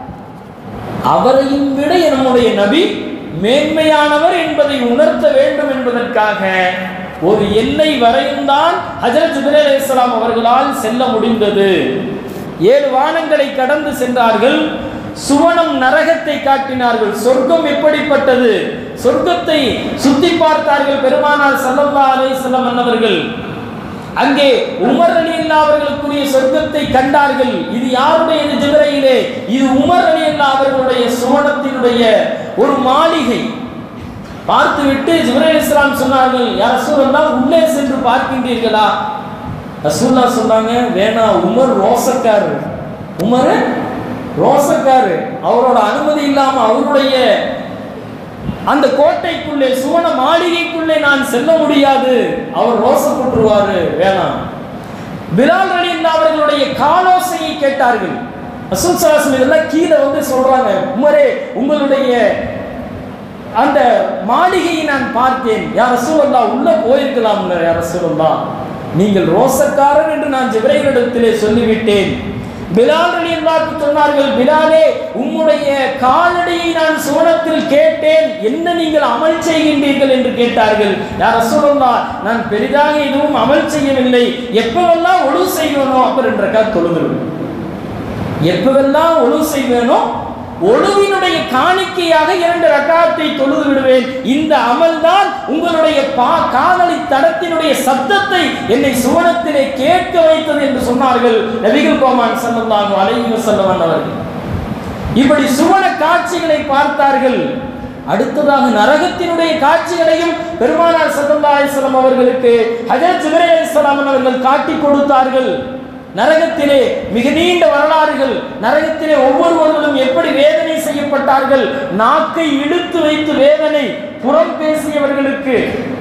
அவரையும் விட நம்முடைய நபி மேன்மையானவர் என்பதை உணர்த்த வேண்டும் என்பதற்காக ஒரு எல்லை வரையும் தான் ஹஜரத் ஜுபைர் அலைஹிஸ்ஸலாம் அவர்களால் செல்ல முடிந்தது ஏழு வானங்களை கடந்து சென்றார்கள் சுவனம் நரகத்தை காட்டினார்கள் சொர்க்கம் எப்படிப்பட்டது சொர்க்கத்தை சுத்தி பார்த்தார்கள் பெருமானார் ஸல்லல்லாஹு அலைஹி வஸல்லம் அன்னவர்கள் அங்கே உமர் அலி அல்லா அவர்களுக்குரிய சொர்க்கத்தை கண்டார்கள் இது யாருடையது ஜிப்ரையிலே இது உமர் அலி அல்லா அவர்களுடைய சுவனத்தினுடைய ஒரு மாளிகை பார்த்துவிட்டு ஜிப்ரைல் இஸ்லாம் சொன்னார்கள் யார் ரசூலல்லா உள்ளே சென்று பார்க்கின்றீர்களா ரசூல்லா சொன்னாங்க வேணாம் உமர் ரோசக்காரு உமர் ரோசக்காரு அவரோட அனுமதி இல்லாம அவருடைய அந்த கோட்டைக்குள்ளே சுவன மாளிகைக்குள்ளே நான் செல்ல முடியாது அவர் ரோசப்பட்டுருவாரு வேணாம் பிலால் அலி அவர்களுடைய காலோசையை கேட்டார்கள் ரசூல் சலாசம் இதெல்லாம் கீழே வந்து சொல்றாங்க உமரே உங்களுடைய அந்த மாளிகையை நான் பார்த்தேன் யார் ரசூலல்லா உள்ள போயிருக்கலாம்ல யார் ரசூலல்லா நீங்கள் ரோசக்காரன் என்று நான் ஜிப்ரைலிடத்திலே சொல்லிவிட்டேன் பிலால் அலி அல்லாஹ்க்கு சொன்னார்கள் பிலாலே உம்முடைய காலடியை நான் சுவனத்தில் கேட்டேன் என்ன நீங்கள் அமல் செய்கின்றீர்கள் என்று கேட்டார்கள் யார் ரசூலுல்லா நான் பெரிதாக எதுவும் அமல் செய்யவில்லை எப்பவெல்லாம் ஒழு செய்வேனோ அப்ப ரெண்டு ரக்காத் தொழுதுருவேன் எப்பவெல்லாம் ஒழு செய்வேனோ ஒழுவினுடைய காணிக்கையாக இரண்டு ரக்காத்தை தொழுது விடுவேன் இந்த அமல்தான் உங்களுடைய பா காதலி தடத்தினுடைய சத்தத்தை என்னை சுவனத்திலே கேட்க வைத்தது என்று சொன்னார்கள் நபிகள் கோமான் சல்லல்லாஹு அலைஹி வஸல்லம் அவர்கள் இப்படி சுவன காட்சிகளை பார்த்தார்கள் அடுத்ததாக நரகத்தினுடைய காட்சிகளையும் பெருமானார் சல்லல்லாஹு அலைஹி வஸல்லம் அவர்களுக்கு ஹஜரத் ஜிப்ரீல் அலைஹிஸ்ஸலாம் அவர்கள் காட்டி கொடுத்தார்கள் நரகத்திலே மிக நீண்ட வரலாறுகள் நரகத்திலே ஒவ்வொருவர்களும் எப்படி வேதனை செய்யப்பட்டார்கள் நாக்கை இழுத்து வைத்து வேதனை புறம் பேசியவர்களுக்கு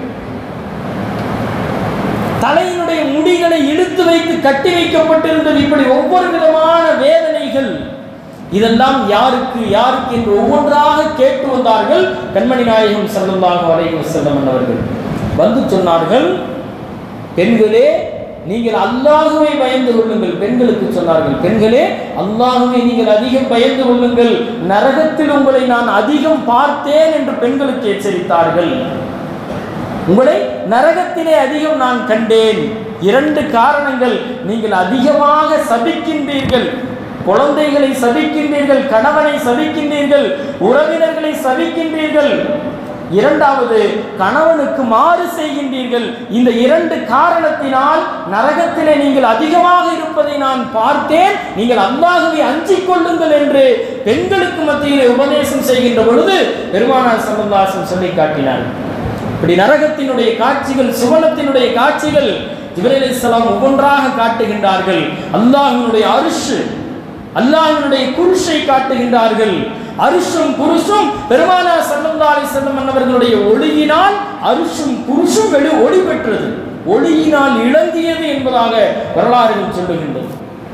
தலையினுடைய முடிகளை இழுத்து வைத்து கட்டி வைக்கப்பட்டிருந்தது இப்படி ஒவ்வொரு விதமான வேதனைகள் இதெல்லாம் யாருக்கு யாருக்கு என்று ஒவ்வொன்றாக கேட்டு வந்தார்கள் கண்மணி நாயகம் செல்லந்தாக வரையும் செல்லம் அவர்கள் வந்து சொன்னார்கள் பெண்களே நீங்கள் அல்லாஹுவை பயந்து கொள்ளுங்கள் பெண்களுக்கு சொன்னார்கள் பெண்களே அல்லாஹுவை நீங்கள் அதிகம் பயந்து கொள்ளுங்கள் நரகத்தில் உங்களை நான் அதிகம் பார்த்தேன் என்று பெண்களுக்கு எச்சரித்தார்கள் உங்களை நரகத்திலே அதிகம் நான் கண்டேன் இரண்டு காரணங்கள் நீங்கள் அதிகமாக சபிக்கின்றீர்கள் குழந்தைகளை சபிக்கின்றீர்கள் கணவனை சபிக்கின்றீர்கள் உறவினர்களை சபிக்கின்றீர்கள் இரண்டாவது கணவனுக்கு மாறு செய்கின்றீர்கள் இந்த இரண்டு காரணத்தினால் நரகத்திலே நீங்கள் அதிகமாக இருப்பதை நான் பார்த்தேன் நீங்கள் அல்லாஹுவை அஞ்சிக் கொள்ளுங்கள் என்று பெண்களுக்கு மத்தியிலே உபதேசம் செய்கின்ற பொழுது பெருமானார் சம்பந்தாசன் சொல்லி காட்டினார் இப்படி நரகத்தினுடைய காட்சிகள் சுவனத்தினுடைய காட்சிகள் ஜிப்ரீல் அலைஹிஸ்ஸலாம் ஒவ்வொன்றாக காட்டுகின்றார்கள் அல்லாஹ்வினுடைய அரிஷ் அல்லாஹ்வினுடைய குருஷை காட்டுகின்றார்கள் அரிஷும் குருஷும் பெருமானார் ஸல்லல்லாஹு அலைஹி வஸல்லம் அன்னவர்களுடைய ஒளியினால் அரிஷும் குருஷும் வெளி ஒளி பெற்றது ஒளியினால் இழந்தியது என்பதாக வரலாறுகள் சொல்லுகின்றது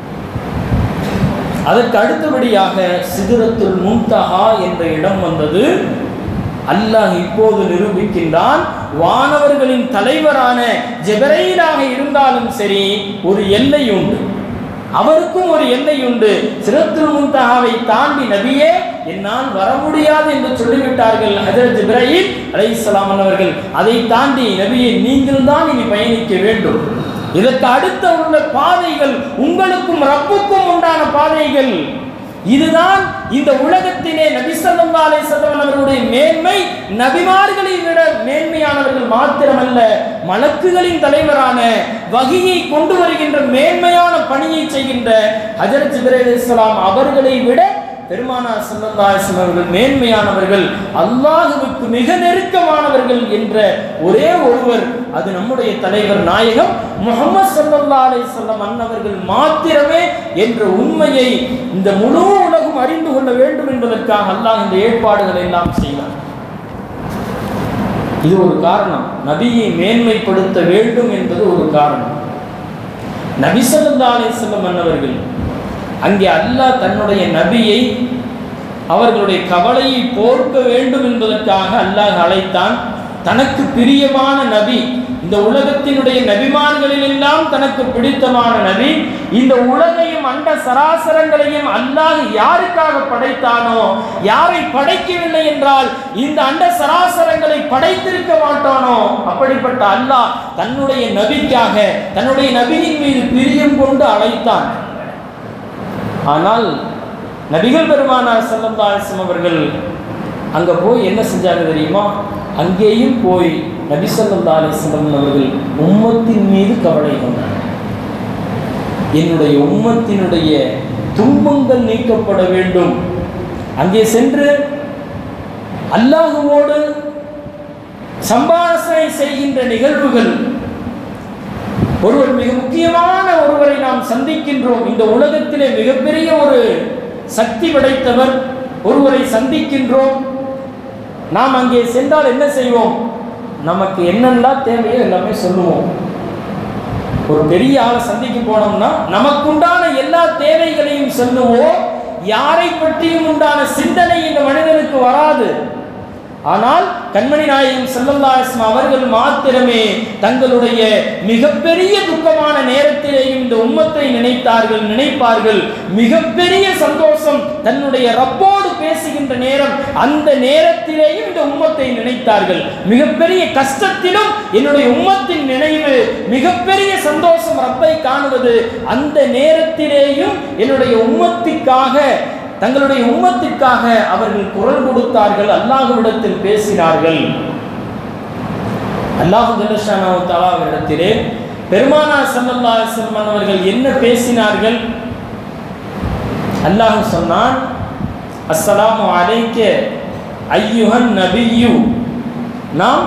அதற்கு அடுத்தபடியாக சிதறத்துல் முன்தஹா என்ற இடம் வந்தது அல்லாஹ் இப்போது நிரூபிக்கின்றான் வானவர்களின் தலைவரான ஜெபரையிலாக இருந்தாலும் சரி ஒரு எல்லை உண்டு அவருக்கும் ஒரு எல்லை உண்டு சிறத்துல் முன்தஹாவை தாண்டி நபியே என்னால் வர முடியாது என்று சொல்லிவிட்டார்கள் ஹஜரத் ஜிப்ராஹிம் அலைஹிஸ்ஸலாம் அவர்கள் அதை தாண்டி நபியே நீங்கள் தான் இனி பயணிக்க வேண்டும் இதற்கு அடுத்த உள்ள பாதைகள் உங்களுக்கும் ரப்புக்கும் உண்டான பாதைகள் இதுதான் இந்த உலகத்திலே நபி ஸல்லல்லாஹு அலைஹி வஸல்லம் அவர்களுடைய மேன்மை நபிமார்களை விட மேன்மையானவர்கள் மாத்திரமல்ல மலக்குகளின் தலைவரான வகியை கொண்டு வருகின்ற மேன்மையான பணியை செய்கின்ற ஹஜரத் ஜிப்ரீல் அலைஹிஸ்ஸலாம் அவர்களை விட பெருமானார் ஸல்லல்லாஹு அலைஹி வஸல்லம் அவர்கள் மேன்மையானவர்கள் அல்லாஹ்வுக்கு மிக நெருக்கமானவர்கள் என்ற ஒரே ஒருவர் அது நம்முடைய தலைவர் நாயகம் முகமது ஸல்லல்லாஹு அலைஹி வஸல்லம் அன்னவர்கள் மாத்திரமே என்ற உண்மையை இந்த முழு உலகம் அறிந்து கொள்ள வேண்டும் என்பதற்காக அல்லாஹ் இந்த ஏற்பாடுகளை எல்லாம் செய்தார் இது ஒரு காரணம் நபியை மேன்மைப்படுத்த வேண்டும் என்பது ஒரு காரணம் நபி ஸல்லல்லாஹு அலைஹி வஸல்லம் அன்னவர்கள் அங்கே அல்லாஹ் தன்னுடைய நபியை அவர்களுடைய கவலையை போர்க்க வேண்டும் என்பதற்காக அல்லாஹ் அழைத்தான் தனக்கு பிரியமான நபி இந்த உலகத்தினுடைய நபிமான்களில் எல்லாம் தனக்கு பிடித்தமான நபி இந்த உலகையும் அண்ட சராசரங்களையும் அல்லாஹ் யாருக்காக படைத்தானோ யாரை படைக்கவில்லை என்றால் இந்த அண்ட சராசரங்களை படைத்திருக்க மாட்டானோ அப்படிப்பட்ட அல்லாஹ் தன்னுடைய நபிக்காக தன்னுடைய நபியின் மீது பிரியம் கொண்டு அழைத்தான் ஆனால் நபிகள் பெருமானார் ஸல்லல்லாஹு அலைஹி வஸல்லம் அவர்கள் அங்கே போய் என்ன செஞ்சாங்க தெரியுமா அங்கேயும் போய் நபி ஸல்லல்லாஹு அலைஹி வஸல்லம் அவர்கள் உம்மத்தின் மீது கவலை கொண்டார் என்னுடைய உம்மத்தினுடைய துன்பங்கள் நீக்கப்பட வேண்டும் அங்கே சென்று அல்லாஹுவோடு சம்பாஷணை செய்கின்ற நிகழ்வுகள் ஒருவர் மிக முக்கியமான ஒருவரை நாம் சந்திக்கின்றோம் இந்த உலகத்திலே மிகப்பெரிய ஒரு சக்தி படைத்தவர் ஒருவரை சந்திக்கின்றோம் நாம் அங்கே சென்றால் என்ன செய்வோம் நமக்கு என்னெல்லாம் தேவையோ எல்லாமே சொல்லுவோம் ஒரு பெரிய ஆளை சந்திக்க போனோம்னா நமக்குண்டான எல்லா தேவைகளையும் சொல்லுவோம் யாரை பற்றியும் உண்டான சிந்தனை இந்த மனிதனுக்கு வராது ஆனால் கண்மணி நாயகம் செல்லல்லாஸ்மா அவர்கள் மாத்திரமே தங்களுடைய மிகப்பெரிய துக்கமான நேரத்திலேயும் இந்த உம்மத்தை நினைத்தார்கள் நினைப்பார்கள் மிகப்பெரிய சந்தோஷம் தன்னுடைய ரப்போடு பேசுகின்ற நேரம் அந்த நேரத்திலேயும் இந்த உம்மத்தை நினைத்தார்கள் மிகப்பெரிய கஷ்டத்திலும் என்னுடைய உம்மத்தின் நினைவு மிகப்பெரிய சந்தோஷம் ரப்பை காணுவது அந்த நேரத்திலேயும் என்னுடைய உம்மத்திற்காக தங்களுடைய உம்மத்திற்காக அவர்கள் குரல் கொடுத்தார்கள் அல்லாஹ்விடத்தில் பேசினார்கள் அல்லாஹு ஜல்லஷானு தஆலா அவரிடத்திலே பெருமானார் ஸல்லல்லாஹு அலைஹி வஸல்லம் அவர்கள் என்ன பேசினார்கள் அல்லாஹ் சொன்னான் அஸ்ஸலாமு அலைக்க ஐயுஹன் நபியு நாம்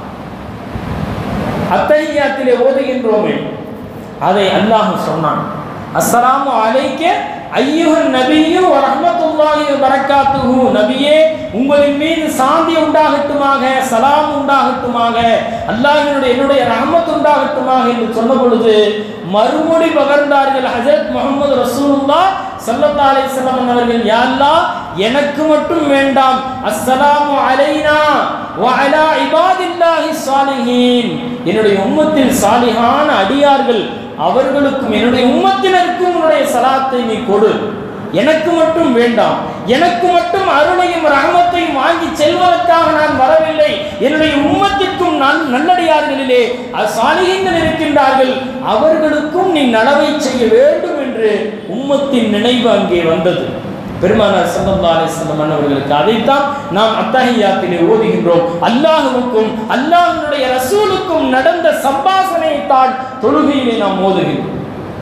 அத்தையாத்திலே ஓதுகின்றோமே அதை அல்லாஹ் சொன்னான் அஸ்ஸலாமு அலைக்க ஐயுஹன் நபியு வரஹ்மத்துல்லாஹி வரகாத்துஹு நபியே உங்களின் மீது சாந்தி உண்டாகட்டுமாக சலாம் உண்டாகட்டுமாக அல்லாஹ்வினுடைய என்னுடைய ரஹமத் உண்டாகட்டுமாக என்று சொன்ன பொழுது மறுமொழி பகர்ந்தார்கள் ஹஜரத் முகமது ரசூலுல்லாஹ் ஸல்லல்லாஹு அலைஹி வஸல்லம் அவர்கள் யா அல்லாஹ் எனக்கு மட்டும் வேண்டாம் அஸ்ஸலாமு அலைனா வ அலா இபாதில்லாஹி ஸாலிஹீன் என்னுடைய உம்மத்தில் சாலிஹான அடியார்கள் அவர்களுக்கும் என்னுடைய உம்மத்தினருக்கும் உன்னுடைய சலாத்தை நீ கொடு எனக்கு மட்டும் வேண்டாம் எனக்கு மட்டும் அருளையும் ரகமத்தையும் வாங்கி செல்வதற்காக நான் வரவில்லை என்னுடைய உம்மத்திற்கும் நான் நல்லடியார்களிலே சாலிகங்கள் இருக்கின்றார்கள் அவர்களுக்கும் நீ நலவை செய்ய வேண்டும் என்று உம்மத்தின் நினைவு அங்கே வந்தது பெருமானார் ஸல்லல்லாஹு அலைஹி வஸல்லம் அவர்களுக்கு அதைத்தான் நாம் அத்தஹியாத்திலே ஓதுகின்றோம் அல்லாஹ்வுக்கும் அல்லாஹ்வுடைய ரசூலுக்கும் நடந்த சம்பாஷணையைத்தான் தொழுகையிலே நாம் ஓதுகின்றோம்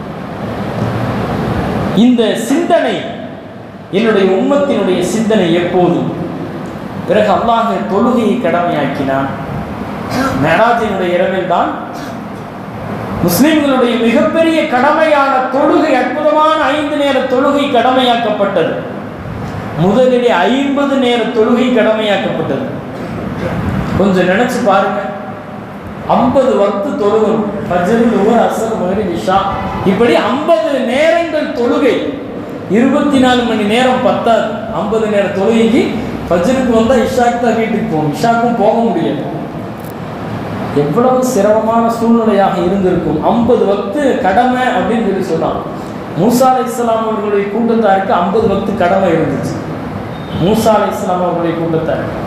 இந்த சிந்தனை என்னுடைய உம்மத்தினுடைய சிந்தனை எப்போதும் பிறகு அல்லாஹ் தொழுகையை கடமையாக்கினான் மெராஜினுடைய இரவில் தான் முஸ்லிம்களுடைய மிகப்பெரிய கடமையான தொழுகை அற்புதமான ஐந்து நேர தொழுகை கடமையாக்கப்பட்டது முதலிலே ஐம்பது நேர தொழுகை கடமையாக்கப்பட்டது கொஞ்சம் நினைச்சு பாருங்க ஐம்பது வக்து தொழுகணும் ஃபஜ்ர் லுஹர் அஸ்ர் மகரிப் இஷா இப்படி ஐம்பது நேரங்கள் தொழுகை இருபத்தி நாலு மணி நேரம் பத்தாது ஐம்பது நேர தொழுகைக்கு ஃபஜ்ருக்கு வந்தால் இஷாக்கு தான் வீட்டுக்கு போகணும் இஷாக்கும் போக முடியாது எவ்வளவு சிரமமான சூழ்நிலையாக இருந்திருக்கும் ஐம்பது வக்து கடமை அப்படின்னு சொல்லி சொன்னான் மூசா அலை இஸ்லாம் அவர்களுடைய கூட்டத்தாருக்கு ஐம்பது வக்து கடமை இருந்துச்சு மூசா அலை இஸ்லாம் அவர்களுடைய கூட்டத்தாருக்கு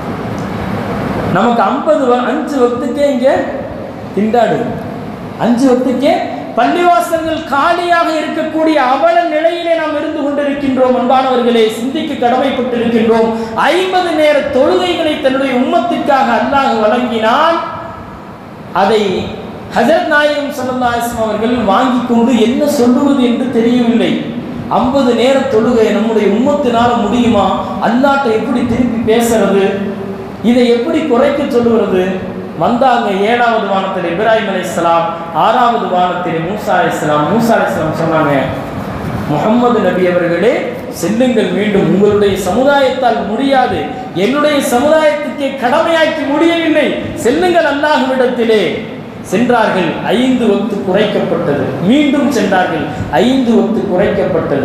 நமக்கு ஐம்பது அஞ்சு வக்துக்கே இங்கே திண்டாடு அஞ்சு வக்துக்கே பள்ளிவாசல்கள் காலியாக இருக்கக்கூடிய அவல நிலையிலே நாம் இருந்து கொண்டிருக்கின்றோம் அன்பானவர்களே சிந்திக்க கடமைப்பட்டிருக்கின்றோம் ஐம்பது நேர தொழுகைகளை தன்னுடைய உம்மத்திற்காக அல்லாஹ் வழங்கினால் அதை ஹஜரத் நாயகம் சல்லாஸ்லாம் அவர்கள் வாங்கி கொண்டு என்ன சொல்லுவது என்று தெரியவில்லை ஐம்பது நேர தொழுகை நம்முடைய உம்மத்தினால முடியுமா அல்லாட்ட எப்படி திருப்பி பேசுறது இதை எப்படி குறைக்க சொல்லுவது வந்தாங்க ஏழாவது வானத்தில் இப்ராஹிம் அலைஹிஸ்ஸலாம் ஆறாவது வானத்தில் மூசா அலைஹிஸ்ஸலாம் மூசா அலைஹிஸ்ஸலாம் சொன்னாங்க முகம்மது நபி அவர்களே செல்லுங்கள் மீண்டும் உங்களுடைய சமுதாயத்தால் முடியாது என்னுடைய சமுதாயத்துக்கு கடமையாக்கி முடியவில்லை செல்லுங்கள் அல்லாஹ்விடத்திலே சென்றார்கள் ஐந்து வக்து குறைக்கப்பட்டது மீண்டும் சென்றார்கள் ஐந்து வக்து குறைக்கப்பட்டது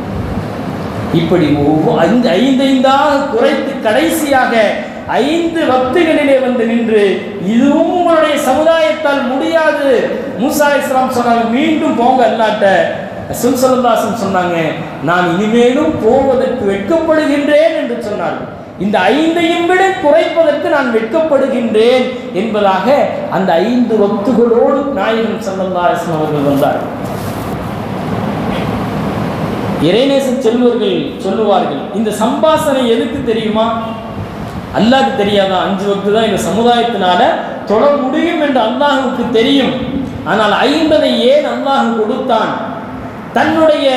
இப்படி ஒவ்வொரு ஐந்து ஐந்தைந்தாக குறைத்து கடைசியாக ஐந்து வக்துகளிலே வந்து நின்று இதுவும் உங்களுடைய சமுதாயத்தால் முடியாது மூசா இஸ்லாம் சொன்னாங்க மீண்டும் போங்க அல்லாட்ட சுல்சலதாசன் சொன்னாங்க நான் இனிமேலும் போவதற்கு வெட்கப்படுகின்றேன் என்று சொன்னார்கள் இந்த ஐந்தையும் விட குறைப்பதற்கு நான் வெட்கப்படுகின்றேன் என்பதாக அந்த ஐந்து வக்துகளோடு நாயகன் சல்லல்லாசன் அவர்கள் வந்தார்கள் இறைநேசன் செல்வர்கள் சொல்லுவார்கள் இந்த சம்பாசனை எதுக்கு தெரியுமா அல்லாஹ்க்கு தெரியாதா அஞ்சு வக்து தான் இந்த சமுதாயத்தினால தொட முடியும் என்று அல்லாஹுக்கு தெரியும் ஆனால் ஐம்பதை ஏன் அல்லாஹ் கொடுத்தான் தன்னுடைய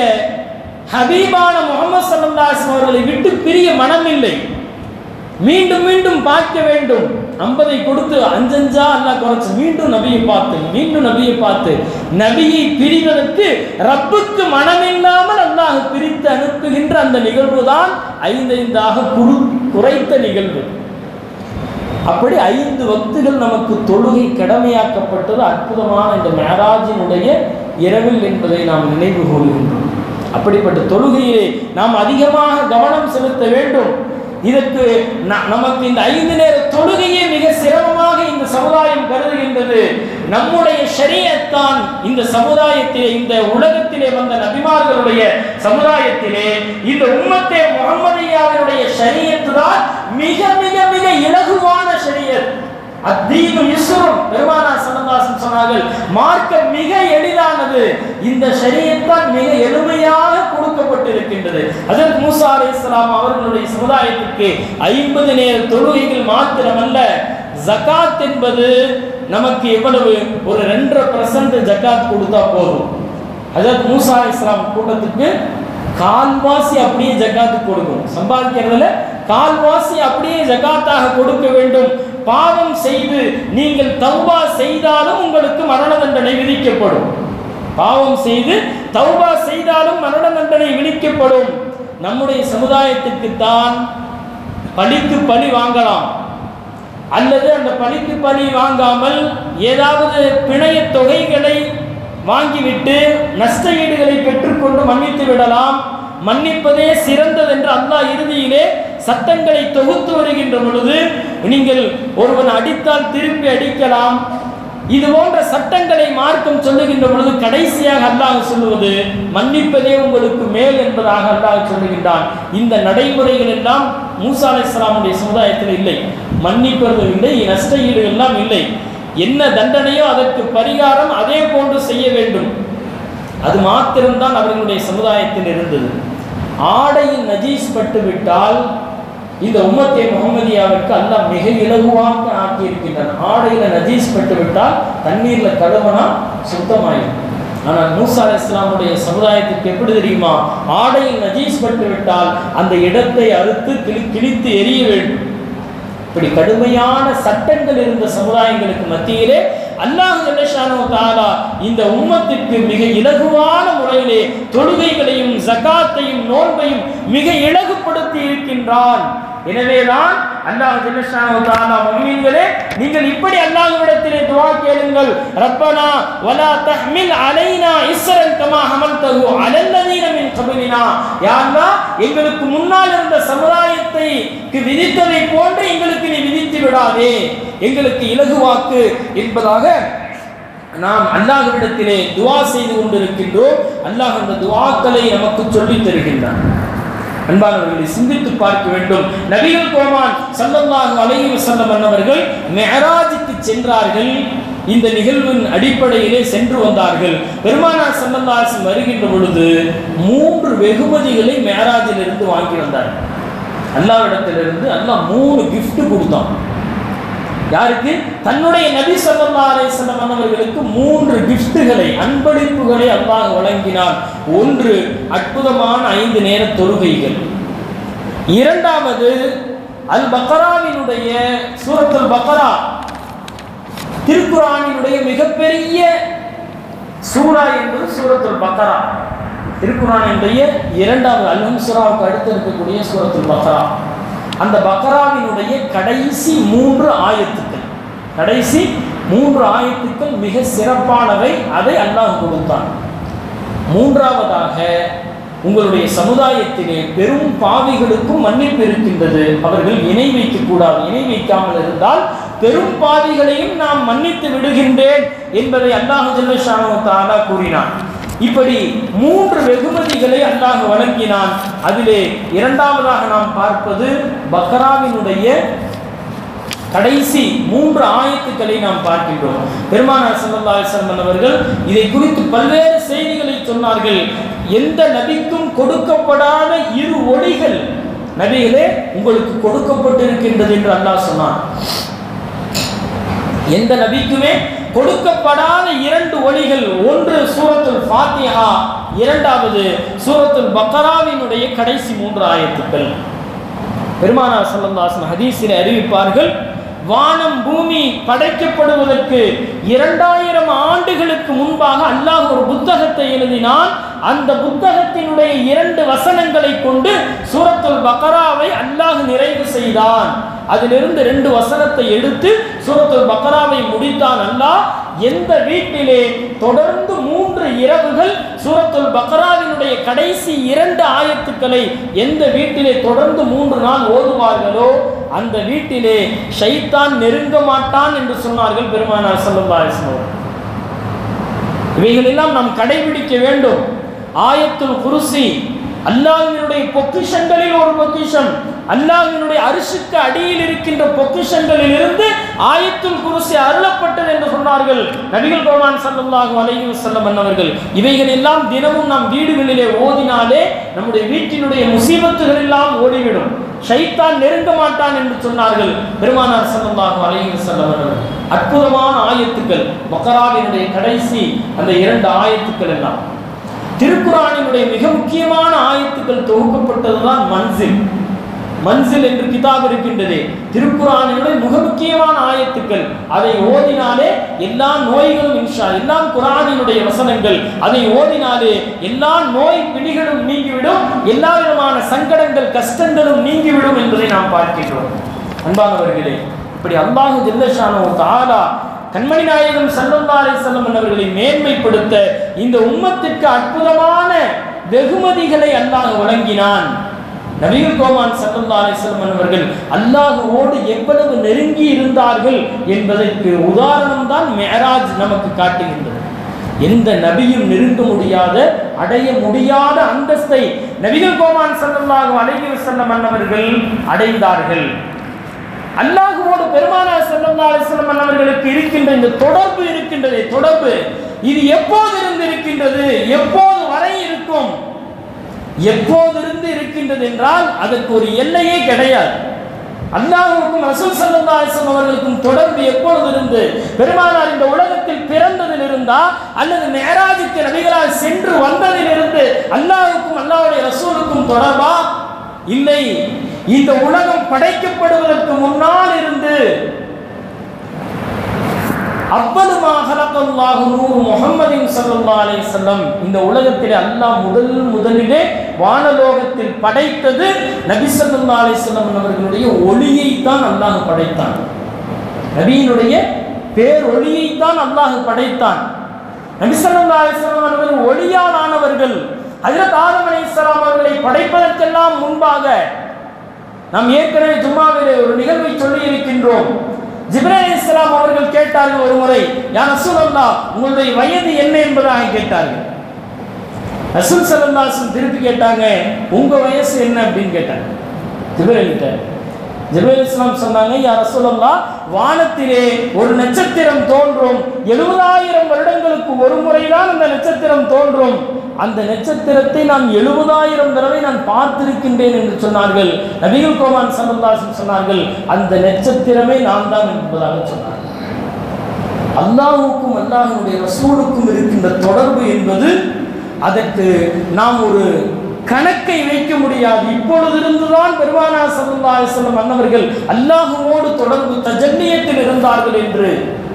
ஹபீபான முகமது சல்லாஸ்லம் அவர்களை விட்டு பிரிய மனமில்லை மீண்டும் மீண்டும் பார்க்க வேண்டும் ஐம்பதை கொடுத்து அஞ்சஞ்சா அல்லாஹ் குறைச்சு மீண்டும் நபியை பார்த்து மீண்டும் நபியை பார்த்து நபியை பிரிவதற்கு ரப்புக்கு மனமில்லாமல் அல்லாஹ் பிரித்து அனுப்புகின்ற அந்த நிகழ்வு தான் ஐந்தைந்தாக குறு குறைத்த நிகழ்வு அப்படி ஐந்து வக்துகள் நமக்கு தொழுகை கடமையாக்கப்பட்டது அற்புதமான இந்த மேராஜினுடைய இரவில் என்பதை நாம் நினைவு கூறுகின்றோம் அப்படிப்பட்ட தொழுகையிலே நாம் அதிகமாக கவனம் செலுத்த வேண்டும் இதற்கு ந- நமக்கு இந்த ஐந்து நேர தொழுகையே மிக சிரமமாக இந்த சமுதாயம் கருதுகின்றது நம்முடைய ஷரியத்தான் இந்த சமுதாயத்திலே இந்த உலகத்திலே வந்த நபிமார்களுடைய சமுதாயத்திலே இந்த உம்மத்தே முகமதியாவினுடைய ஷரியத்து தான் மிக மிக மிக இலகுவான ஷரியத் அத்தீனு இஸ்ரும் பெருமானா சன்னதாசன் சொன்னார்கள் மார்க்கம் மிக எளிதானது இந்த ஷரியத்தான் மிக எளிமையாக கொடுக்கப்பட்டிருக்கின்றது அதற்கு மூசா அலைஹிஸ்ஸலாம் அவர்களுடைய சமுதாயத்திற்கு ஐம்பது நேர தொழுகைகள் மாத்திரமல்ல ஜகாத் என்பது நமக்கு எவ்வளவு ஒரு ரெண்டரை பர்சன்ட் ஜகாத் கொடுத்தா போதும் அதாவது மூசா அலைஹிஸ்ஸலாம் கூட்டத்துக்கு கால்வாசி அப்படியே ஜக்காத்து கொடுக்கும் சம்பாதிக்கிறதுல கால்வாசி அப்படியே ஜக்காத்தாக கொடுக்க வேண்டும் பாவம் செய்து நீங்கள் தௌபா செய்தாலும் உங்களுக்கு மரண தண்டனை விதிக்கப்படும் பாவம் செய்து தௌபா செய்தாலும் மரண தண்டனை விதிக்கப்படும் நம்முடைய சமுதாயத்துக்கு தான் பழிக்கு பழி வாங்கலாம் அல்லது அந்த பழிக்கு பழி வாங்காமல் ஏதாவது பிணைய தொகைகளை வாங்கிவிட்டு நஷ்ட ஈடுகளை பெற்றுக்கொண்டு மன்னித்து விடலாம் மன்னிப்பதே சிறந்தது என்று அல்லாஹ் இறுதியிலே சட்டங்களை தொகுத்து வருகின்ற பொழுது நீங்கள் ஒருவன் அடித்தால் திருப்பி அடிக்கலாம் இது போன்ற சட்டங்களை மார்க்கம் சொல்லுகின்ற பொழுது கடைசியாக அல்லாஹ் சொல்லுவது மன்னிப்பதே உங்களுக்கு மேல் என்பதாக அல்லாஹ் சொல்லுகின்றான் இந்த நடைமுறைகள் எல்லாம் மூசா அலைஹிஸ்ஸலாமுடைய சமுதாயத்தில் இல்லை மன்னிப்பது இல்லை நஷ்ட ஈடு எல்லாம் இல்லை என்ன தண்டனையோ அதற்கு பரிகாரம் அதே போன்று செய்ய வேண்டும் அது மாத்திரம்தான் அவர்களுடைய சமுதாயத்தில் இருந்தது ஆடையில் நஜீஸ் பட்டு விட்டால் இந்த உம்மத்தே முகமதியாவிற்கு அல்லாஹ் மிக இலகுவாக ஆக்கியிருக்கின்றன ஆடையில நஜீஸ் பட்டு விட்டால் தண்ணீர்ல கழுவனா சுத்தமாயிடும் ஆனால் மூசா அலைஹிஸ் இஸ்லாமுடைய சமுதாயத்துக்கு எப்படி தெரியுமா ஆடையில் நஜீஸ் பட்டு விட்டால் அந்த இடத்தை அறுத்து கிளி கிழித்து எரிய வேண்டும் இப்படி கடுமையான சட்டங்கள் இருந்த சமுதாயங்களுக்கு மத்தியிலே அல்லாஹ் ஜல்லஷானு தாலா இந்த உம்மத்திற்கு மிக இலகுவான முறையிலே தொழுகைகளையும் ஜகாத்தையும் நோன்பையும் மிக இலகுபடுத்தி இருக்கின்றான் எனவேதான் அல்லாஹ் ஜல்லஷானு தாலா முஃமின்களே நீங்கள் இப்படி அல்லாஹ்விடத்திலே துஆ கேளுங்கள் ரப்பனா வலா தஹ்மில் அலைனா இஸ்ரன் கமா ஹமல்தஹு அலல்லதீன மின் கபிலினா யா அல்லாஹ் எங்களுக்கு முன்னால் இருந்த சமுதாயத்தை விதித்ததை போன்று எங்களுக்கு நீ விதித்து விடாதே எங்களுக்கு இலகுவாக்கு என்பதாக நாம் அல்லாஹ்விடத்திலே துஆ செய்து கொண்டிருக்கின்றோம் அல்லாஹ் அந்த துஆக்களை நமக்கு சொல்லித் தருகின்றான் அன்பானவர்களை சிந்தித்து பார்க்க வேண்டும் நபிகள் கோமான் சல்லல்லாஹு அலைஹி வஸல்லம் அன்னவர்கள் மெஹராஜுக்கு சென்றார்கள் இந்த நிகழ்வின் அடிப்படையிலே சென்று வந்தார்கள் பெருமானார் சல்லல்லாஹு வருகின்ற பொழுது மூன்று வெகுமதிகளை மெஹராஜில் இருந்து வாங்கி வந்தார்கள் அல்லாவிடத்திலிருந்து அல்லாஹ் மூணு gift கொடுத்தான் யாருக்கு தன்னுடைய நபி ஸல்லல்லாஹு அலைஹி வஸல்லம் அன்னவர்களுக்கு மூன்று கிஃப்ட்டுகளை அன்பளிப்புகளை அல்லாஹ் வழங்கினான் ஒன்று அற்புதமான ஐந்து நேர தொழுகைகள் இரண்டாவது அல் பக்ராவினுடைய சூரத்துல் பக்ரா திருக்குரானினுடைய மிகப்பெரிய சூரா என்பது சூரத்துல் பக்ரா திருக்குரானினுடைய இரண்டாவது அல்ஹம் சூராவுக்கு அடுத்து இருக்கக்கூடிய சூரத்துல் பக்ரா அந்த பக்ராவினுடைய கடைசி மூன்று ஆயத்துக்கள் கடைசி மூன்று ஆயத்துக்கள் மிக சிறப்பானவை அதை அல்லாஹ் கொடுத்தான் மூன்றாவதாக உங்களுடைய சமுதாயத்திலே பெரும் பாவிகளுக்கும் மன்னிப்பு இருக்கின்றது அவர்கள் இணை வைக்கக்கூடாது இணை வைக்காமல் இருந்தால் பெரும் பாவிகளையும் நாம் மன்னித்து விடுகின்றேன் என்பதை அல்லாஹு ஜல்லஷானு தாலா கூறினான் இப்படி மூன்று வெகுமதிகளை அல்லாஹ் வழங்கினான் அதிலே இரண்டாவதாக நாம் பார்ப்பது பக்ராவினுடைய கடைசி மூன்று ஆயத்துக்களை நாம் பார்க்கின்றோம் பெருமானார் ஸல்லல்லாஹு அலைஹி வஸல்லம் அவர்கள் இதை குறித்து பல்வேறு செய்திகளை சொன்னார்கள் எந்த நபிக்கும் கொடுக்கப்படாத இரு ஒளிகள் நபிகளே உங்களுக்கு கொடுக்கப்பட்டிருக்கின்றது என்று அல்லாஹ் சொன்னான் எந்த நபிக்குமே கொடுக்கப்படாத இரண்டு ஒளிகள் ஒன்று சூரத்துல் ஃபாத்திஹா இரண்டாவது சூரத்துல் பக்கராவினுடைய கடைசி மூன்று ஆயத்துக்கள் பெருமானார் ஸல்லல்லாஹு ஹதீஸில் அறிவிப்பார்கள் வானம் பூமி படைக்கப்படுவதற்கு இரண்டாயிரம் ஆண்டுகளுக்கு முன்பாக அல்லாஹ் ஒரு புத்தகத்தை எழுதினான் அந்த புத்தகத்தினுடைய இரண்டு வசனங்களை கொண்டு சூரத்துல் பக்கராவை அல்லாஹ் நிறைவு செய்தான் அதிலிருந்து ரெண்டு வசனத்தை எடுத்து சூரத்துல் பக்கராவை முடித்தான் அல்லாஹ் எந்த வீட்டிலே தொடர்ந்து மூன்று இரவுகள் சூரத்துல் பக்ராவினுடைய கடைசி இரண்டு ஆயத்துக்களை எந்த வீட்டிலே தொடர்ந்து மூன்று நாள் ஓதுவார்களோ அந்த வீட்டிலே ஷைத்தான் நெருங்க மாட்டான் என்று சொன்னார்கள் பெருமானார் ஸல்லல்லாஹு அலைஹி வஸல்லம் இவைகளெல்லாம் நாம் கடைபிடிக்க வேண்டும் ஆயத்துல் குருசி அல்லாஹ்வினுடைய பொக்கிஷங்களில் ஒரு பொக்கிஷம் அல்லாஹ்வினுடைய அரிசுக்கு அடியில் இருக்கின்ற பொக்கிஷங்களில் இருந்து ஆயத்துல் குருசி அருளப்பட்டது என்று சொன்னார்கள் நபிகள் கோமான் ஸல்லல்லாஹு அலைஹி வஸல்லம் அன்னவர்கள் இவைகள் எல்லாம் தினமும் நாம் வீடுகளிலே ஓதினாலே நம்முடைய வீட்டினுடைய முசீபத்துகள் எல்லாம் ஓடிவிடும் ஷைத்தான் நெருங்க மாட்டான் என்று சொன்னார்கள் பெருமானார் ஸல்லல்லாஹு அலைஹி வஸல்லம் அவர்கள் அற்புதமான ஆயத்துக்கள் பக்கராவினுடைய கடைசி அந்த இரண்டு ஆயத்துக்கள் எல்லாம் திருக்குறானினுடைய மிக முக்கியமான ஆயத்துக்கள் தொகுக்கப்பட்டதுதான் மன்சில் மன்சில் என்று கிதாப் இருக்கின்றது திருக்குறானினுடைய மிக முக்கியமான ஆயத்துக்கள் அதை ஓதினாலே எல்லா நோய்களும் இன்ஷா எல்லாம் குரானினுடைய வசனங்கள் அதை ஓதினாலே எல்லா நோய் பிடிகளும் நீங்கிவிடும் எல்லா விதமான சங்கடங்கள் கஷ்டங்களும் நீங்கிவிடும் என்பதை நாம் பார்க்கின்றோம் அன்பானவர்களே இப்படி அல்லாஹு ஜல்லஷானோ தாலா கண்மணி நாயகம் சல்லல்லா அலிசல்லம் அவர்களை மேன்மைப்படுத்த இந்த உம்மத்திற்கு அற்புதமான வெகுமதிகளை அல்லாஹ் வழங்கினான் நபிகள் கோமான் சல்லல்லா அலிஸ்லம் அவர்கள் அல்லாஹுவோடு எவ்வளவு நெருங்கி இருந்தார்கள் என்பதற்கு உதாரணம் தான் மேராஜ் நமக்கு காட்டுகின்றது எந்த நபியும் நெருங்க முடியாத அடைய முடியாத அந்தஸ்தை நபிகள் கோமான் சல்லல்லாஹு அலைஹி வஸல்லம் அன்னவர்கள் அடைந்தார்கள் அல்லாஹுவோடு பெருமானார் ஸல்லல்லாஹு அலைஹி வஸல்லம் அவர்களுக்கு இருக்கின்ற இந்த தொடர்பு இருக்கின்றதே தொடர்பு இது எப்போது இருந்து இருக்கின்றது எப்போது வரை இருக்கும் எப்போதிருந்து இருக்கின்றது என்றால் அதற்கு ஒரு எல்லையே கிடையாது அல்லாஹுக்கும் ரசூல் ஸல்லல்லாஹு அலைஹி வஸல்லம் அவர்களுக்கும் தொடர்பு எப்பொழுது இருந்து பெருமானார் இந்த உலகத்தில் பிறந்ததில் இருந்தா அல்லது மேராஜுக்கு நபிகளால் சென்று வந்ததிலிருந்து அல்லாஹுக்கும் அல்லாஹ்வுடைய ரசூலுக்கும் தொடர்பா இல்லை இந்த உலகம் படைக்கப்படுவதற்கு முன்னால் இருந்து அவ்வளமா ஹலக்கல்லாஹு நூறு முஹம்மதின் ஸல்லல்லாஹு அலைஹி வஸல்லம் இந்த உலகத்திலே அல்லாஹ் முதல் முதலிலே வானலோகத்தில் படைத்தது நபி ஸல்லல்லாஹு அலைஹி வஸல்லம் அவர்களுடைய ஒளியை தான் அல்லாஹ் படைத்தான் நபியினுடைய பேரொளியை தான் அல்லாஹ் படைத்தான் நபி ஸல்லல்லாஹு அலைஹி வஸல்லம் அவர்கள் ஒளியால் ஆனவர்கள் ஹஜ்ரத் ஆதம் அலைஹிஸ்ஸலாம் அவர்களை படைப்பதற்கெல்லாம் முன்பாக நாம் ஏற்கனவே ஜும்மாவிலே ஒரு நிகழ்வை சொல்லி இருக்கின்றோம் ஜிப்ரேல் இஸ்லாம் அவர்கள் கேட்டார்கள் ஒரு முறை யார் ரசூலல்லா உங்களுடைய வயது என்ன என்பதாக கேட்டார்கள் ரசூல் சல்லல்லாஹு திருப்பி கேட்டாங்க உங்க வயசு என்ன அப்படின்னு கேட்டாங்க ஜிப்ரேல் கிட்ட ஜிப்ரேல் இஸ்லாம் சொன்னாங்க யார் ரசூலல்லா வானத்திலே ஒரு நட்சத்திரம் தோன்றும் எழுபதாயிரம் வருடங்களுக்கு ஒரு முறைதான் அந்த நட்சத்திரம் தோன்றும் அந்த நட்சத்திரத்தை நான் எழுபதாயிரம் தடவை நான் பார்த்திருக்கின்றேன் என்று சொன்னார்கள் நபிகள் கோமான் சல்லல்லாஹு சொன்னார்கள் அந்த நட்சத்திரமே நான் தான் என்பதாக சொன்னார்கள் அல்லாஹுக்கும் அல்லாஹுடைய ரசூலுக்கும் இருக்கின்ற தொடர்பு என்பது அதற்கு நாம் ஒரு கணக்கை வைக்க முடியாது இப்பொழுதிருந்துதான் பெருமானா சல்லா அலிஸ்லம் அன்னவர்கள் அல்லாஹுவோடு தொடர்பு தஜன்னியத்தில் இருந்தார்கள் என்று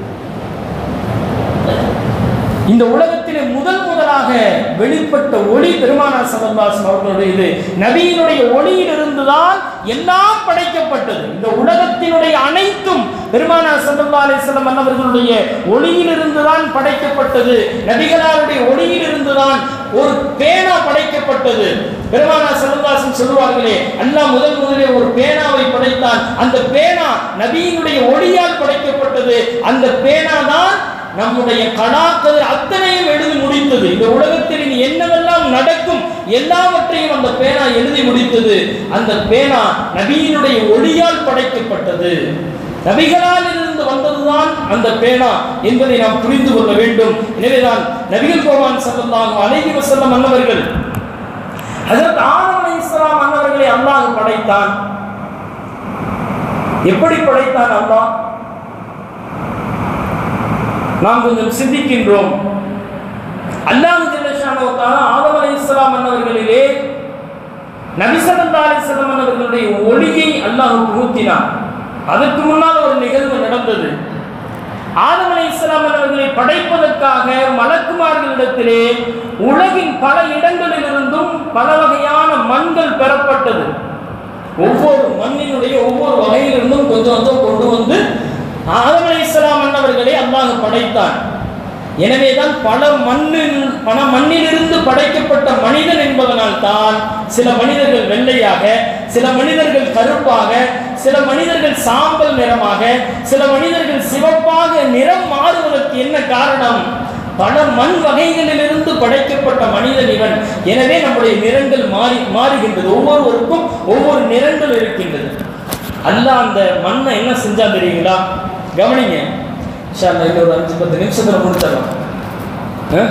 இந்த உலகத்திலே முதல் முதலாக வெளிப்பட்ட ஒளி பெருமானா சல்லல்லாஹு அவர்களுடையது நபியினுடைய ஒளியிலிருந்துதான் எல்லாம் படைக்கப்பட்டது இந்த உலகத்தினுடைய அனைத்தும் பெருமானா சல்லல்லா அலிஸ்லம் அன்னவர்களுடைய ஒளியிலிருந்துதான் படைக்கப்பட்டது நபிகளாருடைய ஒளியிலிருந்துதான் ஒரு பேனா படைக்கப்பட்டது பெருமானா சல்லல்லாஹு சொல்லுவார்களே அல்லாஹ் முதல் முதலே ஒரு பேனாவை படைத்தான் அந்த பேனா நபியினுடைய ஒளியால் படைக்கப்பட்டது அந்த பேனா தான் நம்முடைய கணாக்கதிர் அத்தனையும் எழுதி முடித்தது இந்த உலகத்தில் இனி என்னவெல்லாம் நடக்கும் எல்லாவற்றையும் அந்த பேனா எழுதி முடித்தது அந்த பேனா நபியினுடைய ஒளியால் படைக்கப்பட்டது நபிகளால் இருந்து வந்ததுதான் அந்த பேனா என்பதை நாம் புரிந்து கொள்ள வேண்டும் எனவேதான் நபிகள் கோவான் சல்லல்லாஹு அலைஹி வஸல்லம் அன்னவர்கள் அதற்கு ஆதம் அலைஹிஸ்ஸலாம் அன்னவர்களை அல்லாஹ் படைத்தான் எப்படி படைத்தான் அல்லாஹ் நாம் கொஞ்சம் சிந்திக்கின்றோம் அல்லாஹ் ஜல்லஷானு தஆலா ஆதம் அலைஹிஸ்ஸலாம் அன்னவர்களிலே நபி ஸல்லல்லாஹு அலைஹி வஸல்லம் அன்னவர்களுடைய ஒளியை அல்லாஹ் புகுத்தினான் அதற்கு முன்னால் ஒரு நிகழ்வு நடந்தது ஆதம் அலைஹிஸ்ஸலாம் அவர்களை படைப்பதற்காக மலக்குமார்களிடத்திலே உலகின் பல இடங்களிலிருந்தும் பல வகையான மண்கள் பெறப்பட்டது ஒவ்வொரு மண்ணினுடைய ஒவ்வொரு வகையிலிருந்தும் கொஞ்சம் கொஞ்சம் கொண்டு வந்து ஆதம் அலைஹிஸ்ஸலாம் அன்னவர்களை அல்லாஹ் படைத்தான் எனவேதான் பல மண்ணில் பல மண்ணிலிருந்து படைக்கப்பட்ட மனிதன் என்பதனால் தான் சில மனிதர்கள் வெள்ளையாக சில மனிதர்கள் கருப்பாக சில மனிதர்கள் சாம்பல் நிறமாக சில மனிதர்கள் சிவப்பாக நிறம் மாறுவதற்கு என்ன காரணம் பல மண் வகைகளிலிருந்து படைக்கப்பட்ட மனிதன் இவன் எனவே நம்முடைய நிறங்கள் மாறி மாறுகின்றது ஒவ்வொருவருக்கும் ஒவ்வொரு நிறங்கள் இருக்கின்றது அல்லாஹ் அந்த மண்ணை என்ன செஞ்சா தெரியுங்களா கவனிங்க இன்ஷா அல்லாஹ் இன்னும் ஒரு அஞ்சு பத்து நிமிஷத்துல முடிச்சிடலாம் ஆ?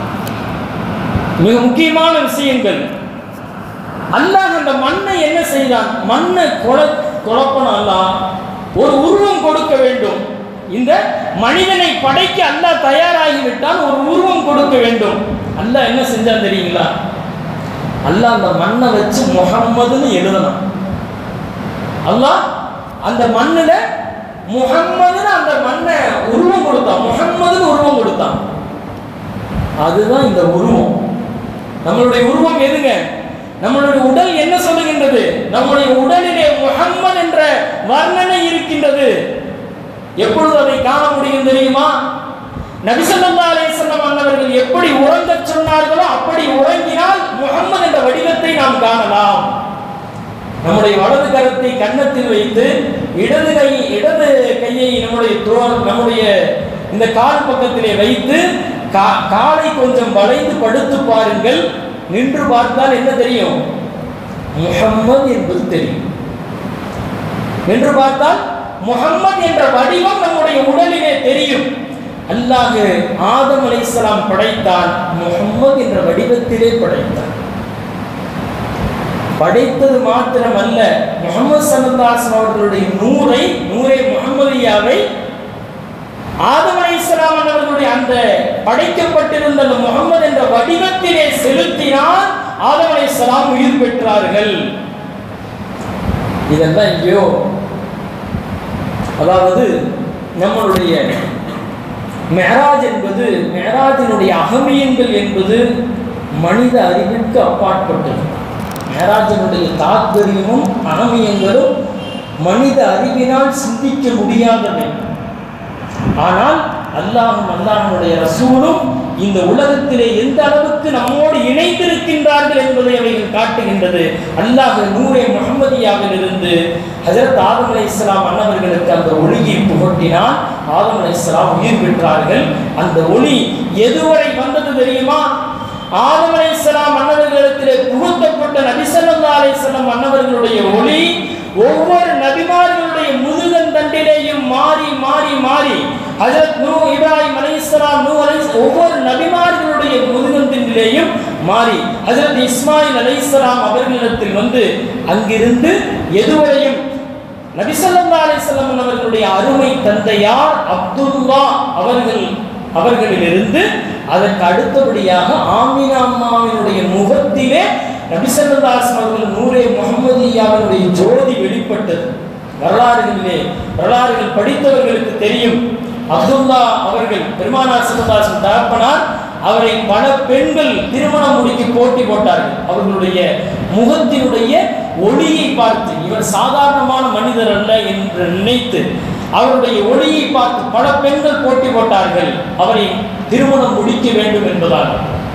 மிக முக்கியமான விஷயங்கள் அல்லாஹ் அந்த மண்ணை என்ன செய்தான் மண்ணை கொல குழப்பணும் அல்லாஹ் ஒரு உருவம் கொடுக்க வேண்டும் இந்த மனிதனை படைக்க அல்லாஹ் தயாராகி விட்டால் ஒரு உருவம் கொடுக்க வேண்டும் அல்லாஹ் என்ன செஞ்சான் தெரியுங்களா அல்லாஹ் அந்த மண்ணை வச்சு முகம்மதுன்னு எழுதணும் அல்லாஹ் அந்த மண்ணுல முகம்மதுன்னு அந்த மண்ணை உருவம் கொடுத்தான் முகம்மதுன்னு உருவம் கொடுத்தான் அதுதான் இந்த உருவம் நம்மளுடைய உருவம் எதுங்க நம்மளுடைய உடல் என்ன சொல்லுகின்றது நம்முடைய உடலிலே முகம்மது என்ற வர்ணனை இருக்கின்றது எப்பொழுது அதை காண முடியும் தெரியுமா நபிசல்லா அலிசல்லம் அன்னவர்கள் எப்படி உறங்கச் சொன்னார்களோ அப்படி உறங்கினால் முகம்மது என்ற வடிவத்தை நாம் காணலாம் நம்முடைய வலது கரத்தை கன்னத்தில் வைத்து இடது கை இடது கையை நம்முடைய தோல் நம்முடைய இந்த கால் பக்கத்திலே வைத்து கா- காலை கொஞ்சம் வளைந்து படுத்து பாருங்கள் நின்று பார்த்தால் என்ன தெரியும் முஹம்மது என்பது தெரியும் நின்று பார்த்தால் முஹம்மது என்ற வடிவம் நம்முடைய உடலிலே தெரியும் அல்லாஹ் ஆதம் அலைஹிஸ்ஸலாம் படைத்தான் முஹம்மது என்ற வடிவத்திலே படைத்தான் படைத்தது மாத்திரம் அல்ல முகமது சல்லாசன் அவர்களுடைய நூரை நூரை முகமதியாவை ஆதம் அலைஹிஸ்ஸலாம் அவர்களுடைய அந்த படைக்கப்பட்டிருந்த அந்த முகமது என்ற வடிவத்திலே செலுத்தினால் ஆதம் அலைஹிஸ்ஸலாம் உயிர் பெற்றார்கள் இதெல்லாம் எங்கேயோ அதாவது நம்மளுடைய மெஹராஜ் என்பது மெஹராஜினுடைய அகமியங்கள் என்பது மனித அறிவிற்கு அப்பாற்பட்டது மெஹராஜினுடைய தாத்பரியமும் அகமியங்களும் மனித அறிவினால் சிந்திக்க முடியாதவை ஆனால் அல்லாஹும் அல்லாஹனுடைய ரசூலும் இந்த உலகத்திலே எந்த அளவுக்கு நம்மோடு இணைந்திருக்கின்றார்கள் என்பதை அவைகள் காட்டுகின்றது அல்லாஹ் நூரே முகமதியாவில் இருந்து ஹஜரத் ஆதம் அலை இஸ்லாம் அன்னவர்களுக்கு அந்த ஒளியை புகட்டினால் ஆதம் அலை இஸ்லாம் உயிர் பெற்றார்கள் அந்த ஒளி எதுவரை வந்தது தெரியுமா ஆதம் அலை இஸ்லாம் அன்னவர்களிடத்திலே புகுத்தப்பட்ட நபிசல்லா அலைஹிஸ்ஸலாம் அன்னவர்களுடைய ஒளி ஒவ்வொரு நபிமார்களுடைய முதுகன் தண்டிலேயும் மாறி மாறி மாறி ஹஜரத் நூ இப்ராஹிம் அலைஹிஸ்ஸலாம் நூ அலை ஒவ்வொரு நபிமார்களுடைய முதுகன் தண்டிலேயும் மாறி ஹஜரத் இஸ்மாயில் அலைஹிஸ்ஸலாம் அவர்களிடத்தில் வந்து அங்கிருந்து எதுவரையும் நபிசல்லா அலிஸ்லாம் அவர்களுடைய அருமை தந்தையார் அப்துல்லா அவர்கள் அவர்களிலிருந்து அதற்கு அடுத்தபடியாக ஆமினா அம்மாவினுடைய முகத்திலே நபிசல்லாஸ் அவர்கள் நூரே முகமதியாவினுடைய ஜோதி வெளிப்பட்டது வரலாறுகளிலே வரலாறுகள் படித்தவர்களுக்கு தெரியும் அப்துல்லா அவர்கள் பெருமானார் சல்லாசன் தகப்பனார் அவரை பல பெண்கள் திருமணம் முடிக்க போட்டி போட்டார்கள் அவர்களுடைய முகத்தினுடைய ஒளியை பார்த்து இவர் சாதாரணமான மனிதர் அல்ல என்று நினைத்து அவருடைய ஒளியை பார்த்து பல பெண்கள் போட்டி போட்டார்கள் அவரை திருமணம் முடிக்க வேண்டும் என்பதால்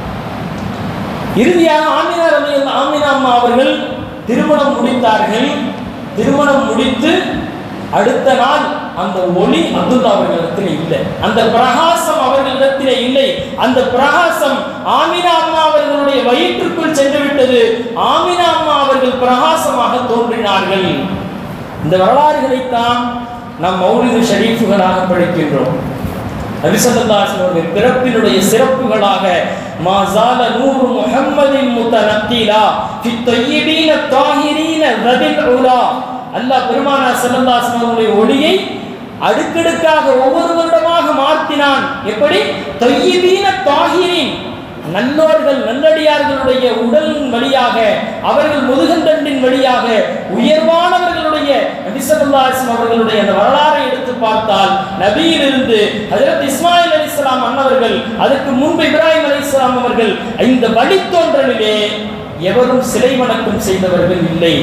இறுதியாக ஆமினா ரவி ஆமினா அம்மா அவர்கள் திருமணம் முடித்தார்கள் திருமணம் முடித்து அடுத்த நாள் அந்த ஒளி அப்துல்லா அவர்களிடத்தில் இல்லை அந்த பிரகாசம் அவர்களிடத்தில் இல்லை அந்த பிரகாசம் ஆமினா அம்மா அவர்களுடைய வயிற்றுக்குள் சென்று விட்டது ஆமினா அம்மா அவர்கள் பிரகாசமாக தோன்றினார்கள் இந்த வரலாறுகளைத்தான் நாம் மௌலிது ஷரீஃபுகளாக படிக்கின்றோம் நபிசல்லாசனுடைய பிறப்பினுடைய சிறப்புகளாக மாசால நூறு முஹம்மதின் முத்தனத்தீலா ஃபி தொய்யிபீன தாஹிரீன ரதில் உலா அல்லாஹ் பெருமானா ஸல்லல்லாஹு அலைஹி ஒளியை அடுக்கடுக்காக ஒவ்வொரு வருடமாக மாற்றினான் எப்படி தொய்யிபீன தாஹிரீன் நல்லோர்கள் நல்லடியார்களுடைய உடலின் வழியாக அவர்கள் முதுகந்தண்டின் வழியாக உயர்வானவர்களுடைய நபிசல்லாஸ்லம் அவர்களுடைய அந்த வரலாறை எடுத்து பார்த்தால் நபியிலிருந்து ஹஜரத் இஸ்மாயில் அலி இஸ்லாம் அன்னவர்கள் அதற்கு முன்பு இப்ராஹிம் அலி இஸ்லாம் அவர்கள் இந்த வழித்தோன்றலிலே எவரும் சிலை வணக்கம் செய்தவர்கள் இல்லை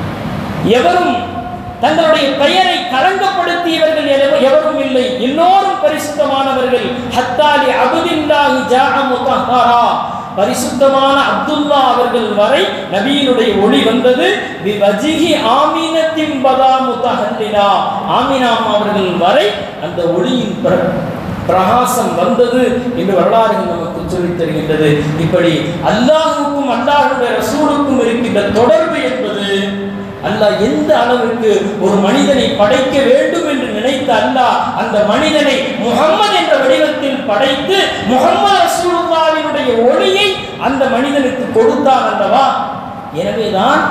எவரும் தங்களுடைய பெயரை களங்கப்படுத்தியவர்கள் எவ- எவரும் இல்லை எல்லோரும் பரிசுத்தமானவர்கள் ஹத்தாலி அபுதில்லாஹி ஜாஅ முத்தஹரா பரிசுத்தமான அப்துல்லா அவர்கள் வரை நபியினுடைய ஒளி வந்தது வி வஜிஹி ஆமீனத்தின் பதா முத்தஹல்லிலா ஆமீனா அம்மா அவர்கள் வரை அந்த ஒளியின் பிர- பிரகாசம் வந்தது என்று வரலாறுகள் நமக்கு சொல்லித் தருகின்றது இப்படி அல்லாஹுக்கும் அல்லாஹுடைய ரசூலுக்கும் இருக்கின்ற தொடர்பு என்பது அல்லாஹ் எந்த அளவுக்கு ஒரு மனிதனை படைக்க வேண்டும் என்று நினைத்த அல்லாஹ் அந்த மனிதனை முகம்மது என்ற வடிவத்தில் படைத்து முகம்மது ரசூலுல்லாவினுடைய ஒளியை அந்த மனிதனுக்கு கொடுத்தான் அல்லவா எனவேதான்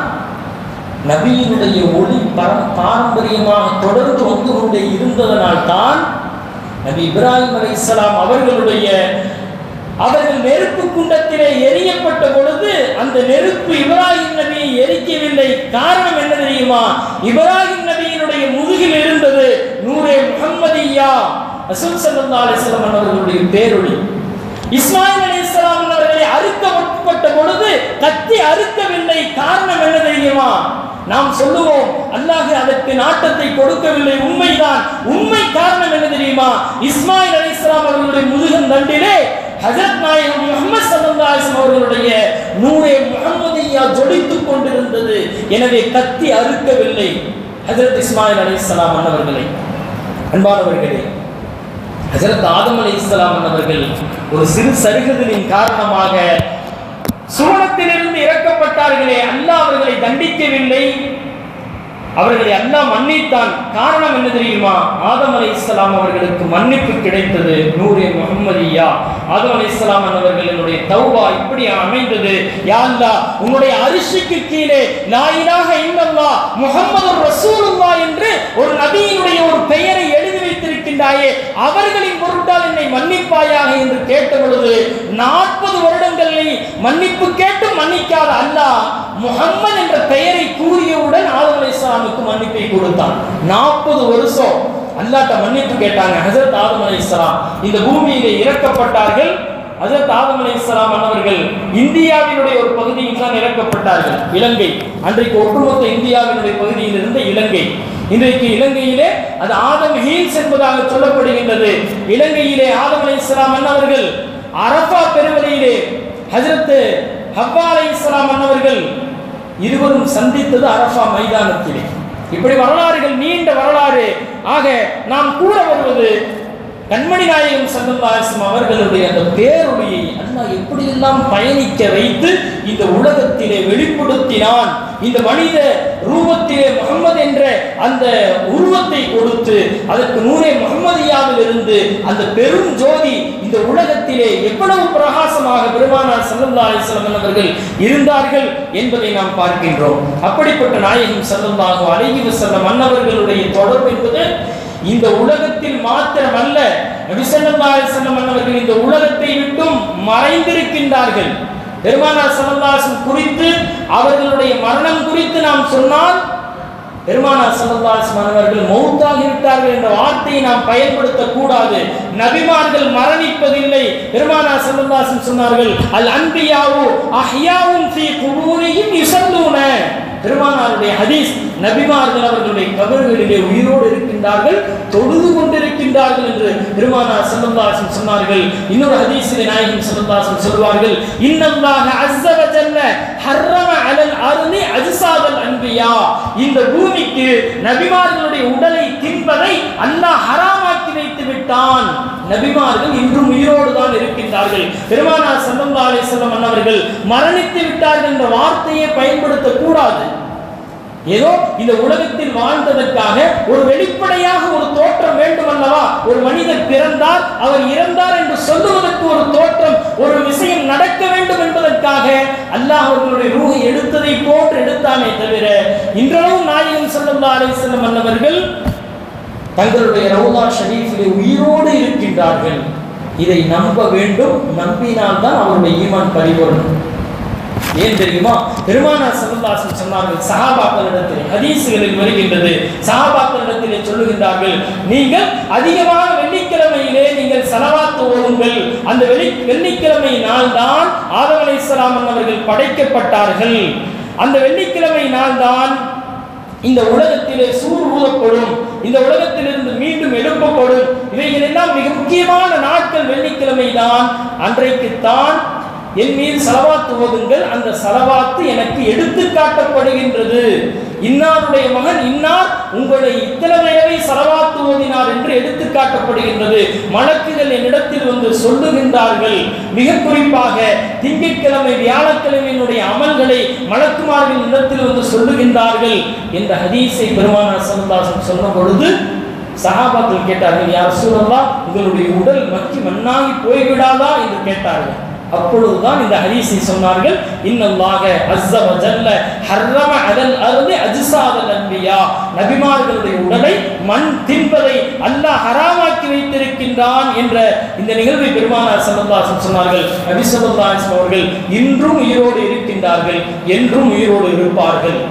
நபியினுடைய ஒளி பரம் பாரம்பரியமாக தொடர்ந்து வந்து கொண்டே இருந்ததனால் தான் நபி இப்ராஹிம் அலைஹிஸ்ஸலாம் அவர்களுடைய அவர்கள் நெருப்பு குண்டத்திலே எரியப்பட்ட பொழுது அந்த நெருப்பு இப்ராஹிம் நபியை எரிக்கவில்லை காரணம் என்ன தெரியுமா இப்ராஹிம் நபியினுடைய முதுகில் இருந்தது நூரே முஹம்மதியா ரசூல் ஸல்லல்லாஹு அலைஹி வஸல்லம் அவர்களுடைய பேரொளி இஸ்மாயில் அலைஹிஸ்ஸலாம் அவர்களை அறுக்க முற்பட்ட பொழுது கத்தி அறுக்கவில்லை காரணம் என்ன தெரியுமா நாம் சொல்லுவோம் அல்லாஹ் அதற்கு நாட்டத்தை கொடுக்கவில்லை உண்மைதான் உண்மை காரணம் என்ன தெரியுமா இஸ்மாயில் அலைஹிஸ்ஸலாம் அவர்களுடைய முதுகன் தண்டிலே ஹஜரத் நாயகம் முகமது ஸல்லல்லாஹு அலைஹி வஸல்லம் அவர்களுடைய நூரே முஹம்மதியா ஜொலித்துக் கொண்டிருந்தது எனவே கத்தி அறுக்கவில்லை ஹஜரத் இஸ்மாயில் அலைஹிஸ்ஸலாம் அன்னவர்களை அன்பானவர்களே ஹஜரத் ஆதம் அலை இஸ்லாம் அவர்கள் ஒரு சிறு சருகுதலின் காரணமாக சுவனத்திலிருந்து இறக்கப்பட்டார்களே அல்லாஹ் அவர்களை தண்டிக்கவில்லை அவர்களை அல்லாஹ் மன்னித்தான் காரணம் என்ன தெரியுமா ஆதம் அலை இஸ்லாம் அவர்களுக்கு மன்னிப்பு கிடைத்தது நூரே முகம்மதியா ஆதம் அலை இஸ்லாம் அவர்களினுடைய தௌபா இப்படி அமைந்தது யா அல்லாஹ் உன்னுடைய அரிசிக்கு கீழே லா இலாஹ இல்லல்லாஹ் முஹம்மது ரசூலுல்லாஹ் என்று ஒரு நபியினுடைய ஒரு பெயரை எழுதி வைத்திருக்கின்றாயே அவர்களின் பொருட்டால் என்னை மன்னிப்பாயாக என்று கேட்ட பொழுது நாற்பது வருடங்களில் மன்னிப்பு கேட்டு மன்னிக்காத அல்லாஹ் முஹம்மது என்ற பெயரை கூறியவுடன் ஆதம் அலை இஸ்லாமுக்கு மன்னிப்பை கொடுத்தான் நாற்பது வருஷம் அல்லாட்ட மன்னிப்பு கேட்டாங்க ஹசரத் ஆதம் அலைஹிஸ்ஸலாம் இந்த பூமியிலே இறக்கப்பட்டார்கள் ஹசரத் ஆதம் அலைஹிஸ்ஸலாம் அன்னவர்கள் இந்தியாவினுடைய ஒரு பகுதியில் தான் இறக்கப்பட்டார்கள் இலங்கை அன்றைக்கு ஒட்டுமொத்த இந்தியாவினுடைய பகுதியில் இருந்த இலங்கை இன்றைக்கு இலங்கையிலே அது ஆதம் ஹீல்ஸ் என்பதாக சொல்லப்படுகின்றது இலங்கையிலே ஆதம் அலைஹிஸ்ஸலாம் அன்னவர்கள் அரஃபா பெருவழியிலே ஹஜரத் ஹவ்வா அலைஹிஸ்ஸலாம் அன்னவர்கள் இருவரும் சந்தித்தது அரஃபா மைதானத்திலே இப்படி வரலாறுகள் நீண்ட வரலாறு ஆக நாம் கூற வருவது கண்மணி நாயகம் சல்லல்லாஹு அவர்களுடைய அந்த பேரொழியை அல்லாஹ் எப்படியெல்லாம் பயணிக்க வைத்து இந்த உலகத்திலே வெளிப்படுத்தினான் இந்த மனித ரூபத்திலே முகமது என்ற அந்த உருவத்தை கொடுத்து அதற்கு நூரே முகமதியாவில் இருந்து அந்த பெரும் ஜோதி இந்த உலகத்திலே எவ்வளவு பிரகாசமாக பெருமானார் சல்லல்லாஹு அலைஹி வஸல்லம் அவர்கள் இருந்தார்கள் என்பதை நாம் பார்க்கின்றோம் அப்படிப்பட்ட நாயகம் சல்லல்லாஹு அலைஹி வஸல்லம் அன்னவர்களுடைய தொடர்பு என்பது இந்த உலகத்தில் மாத்திரமல்ல நபி ஸல்லல்லாஹு அலைஹி வஸல்லம் அன்னவர்கள் இந்த உலகத்தை விட்டும் மறைந்திருக்கின்றார்கள் பெருமானார் ஸல்லல்லாஹு அலைஹி வஸல்லம் குறித்து அவர்களுடைய மரணம் குறித்து நாம் சொன்னால் பெருமானார் ஸல்லல்லாஹு அலைஹி வஸல்லம் அவர்கள் மௌத்தாகி விட்டார்கள் என்ற வார்த்தையை நாம் பயன்படுத்த கூடாது நபிமார்கள் மரணிப்பதில்லை பெருமானார் ஸல்லல்லாஹு அலைஹி வஸல்லம் சொன்னார்கள் அல் அன்பியாவு அஹ்யாவும் ஃபீ குபூரிஹிம் யுஸல்லூன பெருமானாருடைய ஹதீஸ் நபிமார்கள் அவர்களுடைய கபர்களிலே உயிரோடு இருக்கின்றார்கள் தொழுது கொண்டிருக்கின்றார்கள் என்று பெருமானார் ஸல்லல்லாஹு அலைஹி வஸல்லம் சொன்னார்கள் இன்னொரு ஹதீஸிலே நாயகம் ஸல்லல்லாஹு அலைஹி வஸல்லம் சொல்வார்கள் இன்னல்லாஹ அஸ்ஸ வ ஜல்ல ஹர்ரம அலல் அர்தி அஜ்சாதல் அன்பியா இந்த பூமிக்கு நபிமார்களுடைய உடலை தின்பதை அல்லாஹ் ஹராமாக்கி வைத்து விட்டான் நபிமார்கள் இன்றும் உயிரோடு தான் இருக்கின்றார்கள் பெருமானார் ஸல்லல்லாஹு அலைஹி வஸல்லம் அன்னவர்கள் மரணித்து விட்டார்கள் என்ற வார்த்தையை பயன்படுத்த கூடாது ஏதோ இந்த உலகத்தில் வாழ்ந்ததற்காக ஒரு வெளிப்படையாக ஒரு தோற்றம் வேண்டும் அல்லவா ஒரு மனிதர் பிறந்தார் அவர் இறந்தார் என்று சொல்லுவதற்கு ஒரு தோற்றம் ஒரு விஷயம் நடக்க வேண்டும் என்பதற்காக அல்லாஹ் அவர்களுடைய ரூஹை எடுத்ததை போன்று எடுத்தானே தவிர இன்றளவும் நாயகம் ஸல்லல்லாஹு அலைஹி வஸல்லம் அன்னவர்கள் தங்களுடைய ரவுலா ஷரீஃபிலே உயிரோடு இருக்கின்றார்கள் இதை நம்ப வேண்டும் நம்பினால் தான் அவருடைய ஈமான் பரிபூர்ணம் ஏன் தெரியுமா பெருமானார் சல்லல்லாஹு சொன்னார்கள் சஹாபாக்களிடத்தில் ஹதீஸ்களில் வருகின்றது சஹாபாக்களிடத்திலே சொல்லுகின்றார்கள் நீங்கள் அதிகமாக வெள்ளிக்கிழமையிலே நீங்கள் சலவாத்து ஓதுங்கள் அந்த வெள்ளி வெள்ளிக்கிழமை நாள் தான் ஆதம் அலைஹிஸ்ஸலாம் அவர்கள் படைக்கப்பட்டார்கள் அந்த வெள்ளிக்கிழமை நாள் தான் இந்த உலகத்திலே சூர் ஊதப்படும் இந்த உலகத்திலிருந்து மீண்டும் எழுப்பப்படும் இவைகள் எல்லாம் மிக முக்கியமான நாட்கள் வெள்ளிக்கிழமை தான் அன்றைக்குத்தான் என் மீது சலவாத்து ஓதுங்கள் அந்த சலவாத்து எனக்கு எடுத்து காட்டப்படுகின்றது இன்னாருடைய மகன் இன்னார் உங்களை இத்தனை தடவை சலவாத்து ஓதினார் என்று எடுத்து காட்டப்படுகின்றது மலக்குகள் என்னிடத்தில் வந்து சொல்லுகின்றார்கள் மிக குறிப்பாக திங்கட்கிழமை வியாழக்கிழமையினுடைய அமல்களை மலக்குமார்கள் இடத்தில் வந்து சொல்லுகின்றார்கள் என்ற ஹதீஸை பெருமானார் சல்லாசன் சொன்ன பொழுது சஹாபாக்கள் கேட்டார்கள் யார் சூழல்லா உங்களுடைய உடல் மக்கி மண்ணாகி போய்விடாதா என்று கேட்டார்கள் அப்பொழுதுதான் இந்த ஹதீஸை சொன்னார்கள் இன்னல்லாக அஸ்ஸ வ ஜல்ல ஹர்ரம அலல் அர்தி அஜ்சாதல் அன்பியா நபிமார்களுடைய உடலை மண் தின்பதை அல்லாஹ் ஹராமாக்கி வைத்திருக்கின்றான் என்ற இந்த நிகழ்வை பெருமானார் ஸல்லல்லாஹு சொன்னார்கள் நபி ஸல்லல்லாஹு அலைஹி அவர்கள் இன்றும் உயிரோடு இருக்கின்றார்கள் என்றும் உயிரோடு இருப்பார்கள்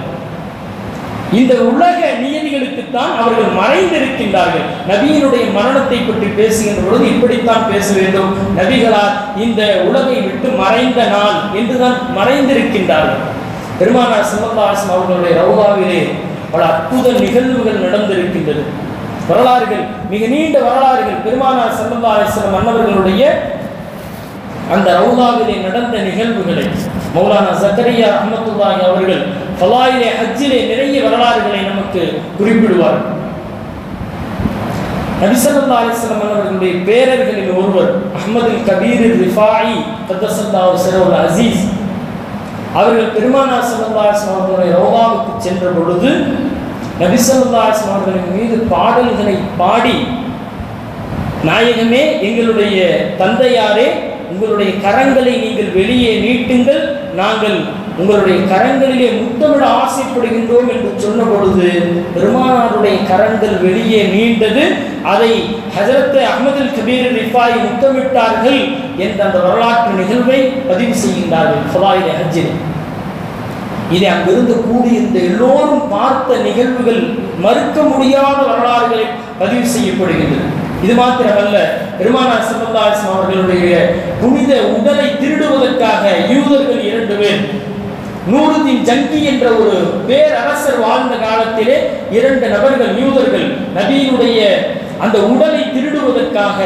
இந்த உலக நியதிகளுக்குத்தான் அவர்கள் மறைந்திருக்கின்றார்கள் நபியினுடைய மரணத்தை பற்றி பேசுகின்ற பொழுது இப்படித்தான் பேச வேண்டும் நபிகளார் இந்த உலகை விட்டு மறைந்த நாள் என்றுதான் மறைந்திருக்கின்றார்கள் பெருமானார் சிவந்தாசன் அவர்களுடைய ரவுதாவிலே பல அற்புத நிகழ்வுகள் நடந்திருக்கின்றது வரலாறுகள் மிக நீண்ட வரலாறுகள் பெருமானார் சல்லல்லா அலிஸ்லம் அன்னவர்களுடைய அந்த ரவுதாவிலே நடந்த நிகழ்வுகளை மௌலானா ஜக்கரியா அஹமத்துல்லாஹி அவர்கள் ஃபலாயிலே ஹஜ்ஜிலே நிறைய வரலாறுகளை நமக்கு குறிப்பிடுவார் நபிசல்லா அலிஸ்லாம் அவர்களுடைய பேரர்களில் ஒருவர் அஹ்மது கபீர் ரிஃபாயி கத்தசல்லாஹு சிரவுல் அசீஸ் அவர்கள் பெருமானா சல்லா அவர்களுடைய ரவுதாவுக்கு சென்ற பொழுது நபிசல்லா அவர்களின் மீது பாடல்களை பாடி நாயகமே எங்களுடைய தந்தையாரே உங்களுடைய கரங்களை நீங்கள் வெளியே நீட்டுங்கள் நாங்கள் உங்களுடைய கரங்களிலே முத்தமிட ஆசைப்படுகின்றோம் என்று சொன்ன பொழுது பெருமானாருடைய கரங்கள் வெளியே நீண்டது அதை ஹஜரத் அஹமதுல் கபீர் ரிஃபாய் முத்தமிட்டார்கள் என்ற அந்த வரலாற்று நிகழ்வை பதிவு செய்கின்றார்கள் ஃபலாயிலே ஹஜ்ஜில் இதை அங்கிருந்து கூடியிருந்த எல்லோரும் பார்த்த நிகழ்வுகள் மறுக்க முடியாத வரலாறுகளை பதிவு செய்யப்படுகின்றன இது மாத்திரமல்ல பெருமானார் சிவந்தாசம் அவர்களுடைய புனித உடலை திருடுவதற்காக யூதர்கள் இரண்டு பேர் நூறுதீன் ஜங்கி என்ற ஒரு பேரரசர் வாழ்ந்த காலத்திலே இரண்டு நபர்கள் யூதர்கள் நபியினுடைய அந்த உடலை திருடுவதற்காக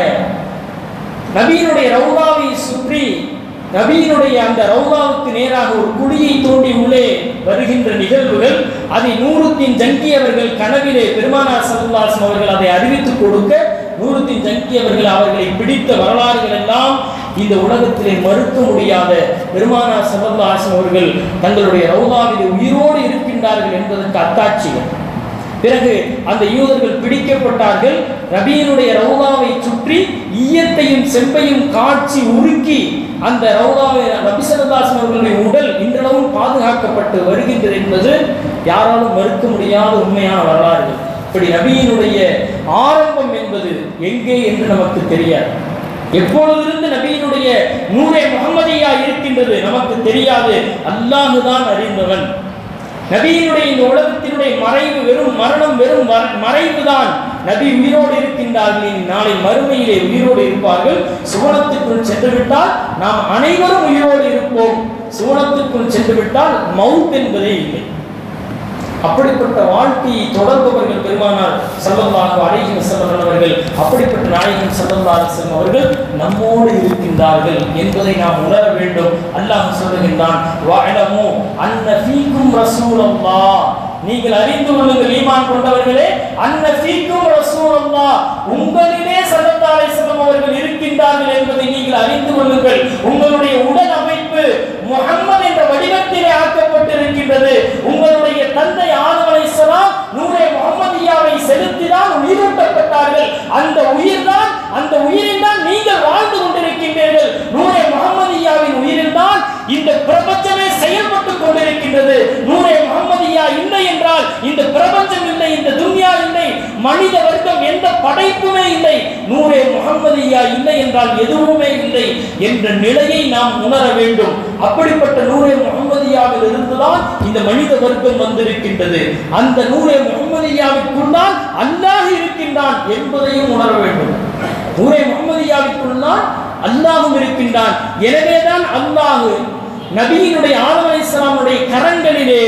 நபியினுடைய ரவுதாவை சுற்றி நபியினுடைய அந்த ரவுதாவுக்கு நேராக ஒரு குழியை தோண்டி உள்ளே வருகின்ற நிகழ்வுகள் அதை நூறுத்தின் ஜங்கி அவர்கள் கனவிலே பெருமானார் சல்லாசம் அவர்கள் அதை அறிவித்துக் கொடுக்க நூறுத்தின் ஜங்கி அவர்கள் அவர்களை பிடித்த வரலாறுகள் எல்லாம் இந்த உலகத்திலே மறுக்க முடியாத பெருமானார் சல்லாசம் அவர்கள் தங்களுடைய ரவுதாவிலே உயிரோடு இருக்கின்றார்கள் என்பதற்கு அத்தாட்சிகள் பிறகு அந்த யூதர்கள் பிடிக்கப்பட்டார்கள் ரபியினுடைய ரவுதாவை சுற்றி ஈயத்தையும் செம்பையும் காட்சி உருக்கி அந்த ரவுதாவை ரபிசரதாசன் அவர்களுடைய உடல் இன்றளவும் பாதுகாக்கப்பட்டு வருகின்றது என்பது யாராலும் மறுக்க முடியாத உண்மையான வரலாறு இப்படி நபியினுடைய ஆரம்பம் என்பது எங்கே என்று நமக்கு தெரியாது எப்பொழுதிருந்து நபியினுடைய நூரே முகமதியா இருக்கின்றது நமக்கு தெரியாது அல்லாஹுதான் அறிந்தவன் நபியினுடைய இந்த உலகத்தினுடைய மறைவு வெறும் மரணம் வெறும் மறைவு தான் நபி உயிரோடு இருக்கின்றார்கள் இனி நாளை மறுமையிலே உயிரோடு இருப்பார்கள் சுவனத்துக்குள் சென்று விட்டால் நாம் அனைவரும் உயிரோடு இருப்போம் சுவனத்துக்குள் சென்று விட்டால் மவுத் என்பதே இல்லை அப்படிப்பட்ட வாழ்க்கையை தொடர்பவர்கள் பெருமானார் செல்லல்லாக அழகி செல்வர்கள் அவர்கள் அப்படிப்பட்ட நாயகன் செல்லல்லாக செல்வம் அவர்கள் நம்மோடு இருக்கின்றார்கள் என்பதை நாம் உணர வேண்டும் அல்லாஹ் சொல்லுகின்றான் வாழமோ அன்ன ஃபீக்கும் ரசூலல்லா நீங்கள் அறிந்து கொள்ளுங்கள் ஈமான் கொண்டவர்களே அன்ன ஃபீக்கும் ரசூலல்லா உங்களிலே சல்லல்லாஹு அலைஹி வஸல்லம் அவர்கள் இருக்கின்றார்கள் என்பதை நீங்கள் அறிந்து கொள்ளுங்கள் உங்களுடைய உடல் அமைப்பு முகம்மது என்ற வடிவத்திலே ஆக்கப்பட்டிருக்கின்றது உங்களுடைய தந்தை ஆதம் அலைஹிஸ்ஸலாம் நூரே முகமதியாவை செலுத்திதான் உயிரூட்டப்பட்டார்கள் அந்த உயிர்தான் அந்த உயிரில் தான் நீங்கள் வாழ்ந்து கொண்டிருக்கின்றீர்கள் நூரே முகமதியாவின் உயிரில் தான் இந்த பிரபஞ்சமே செயல்பட்டுக் கொண்டிருக்கின்றது நூரே முகமதியா இல்லை என்றால் இந்த பிரபஞ்சம் இல்லை இந்த துன்யா இல்லை மனித வர்க்கம் எந்த படைப்புமே இல்லை நூரே முகமதியா இல்லை என்றால் எதுவுமே இல்லை என்ற நிலையை நாம் உணர வேண்டும் அப்படிப்பட்ட நூரே முகமதியாவில் இருந்துதான் இந்த மனித வர்க்கம் வந்திருக்கின்றது அந்த நூரே முகமதியாவிற்குள் தான் அல்லாஹ் இருக்கின்றான் என்பதையும் உணர வேண்டும் நூரே முகமதியாவிற்குள் தான் அல்லாஹும் இருக்கின்றான் எனவேதான் அல்லாஹ் நபியினுடைய ஆதம் அலைஹிஸ்ஸலாமுடைய கரங்களிலே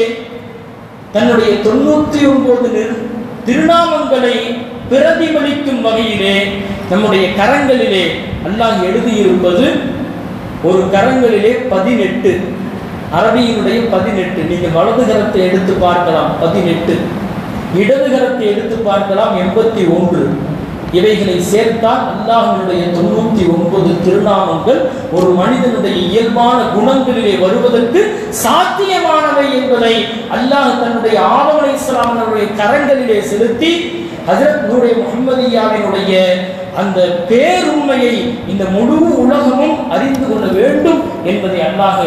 தன்னுடைய தொண்ணூத்தி ஒன்பது திருநாமங்களை பிரதிபலிக்கும் வகையிலே நம்முடைய கரங்களிலே அல்லாஹ் எழுதியிருப்பது ஒரு கரங்களிலே பதினெட்டு அரபியினுடைய பதினெட்டு நீங்க வலது கரத்தை எடுத்து பார்க்கலாம் பதினெட்டு இடது கரத்தை எடுத்து பார்க்கலாம் எண்பத்தி ஒன்று இவைகளை சேர்த்தால் அல்லாஹ்வினுடைய தொண்ணூத்தி ஒன்பது திருநாமங்கள் ஒரு மனிதனுடைய இயல்பான குணங்களிலே வருவதற்கு சாத்தியமானவை என்பதை அல்லாஹ் தன்னுடைய ஆதவனை இஸ்லாமனுடைய கரங்களிலே செலுத்தி ஹஜரத் நூரை முகமதியாவினுடைய அந்த பேருண்மையை இந்த முழு உலகமும் அறிந்து கொள்ள வேண்டும் என்பதை அல்லாஹ்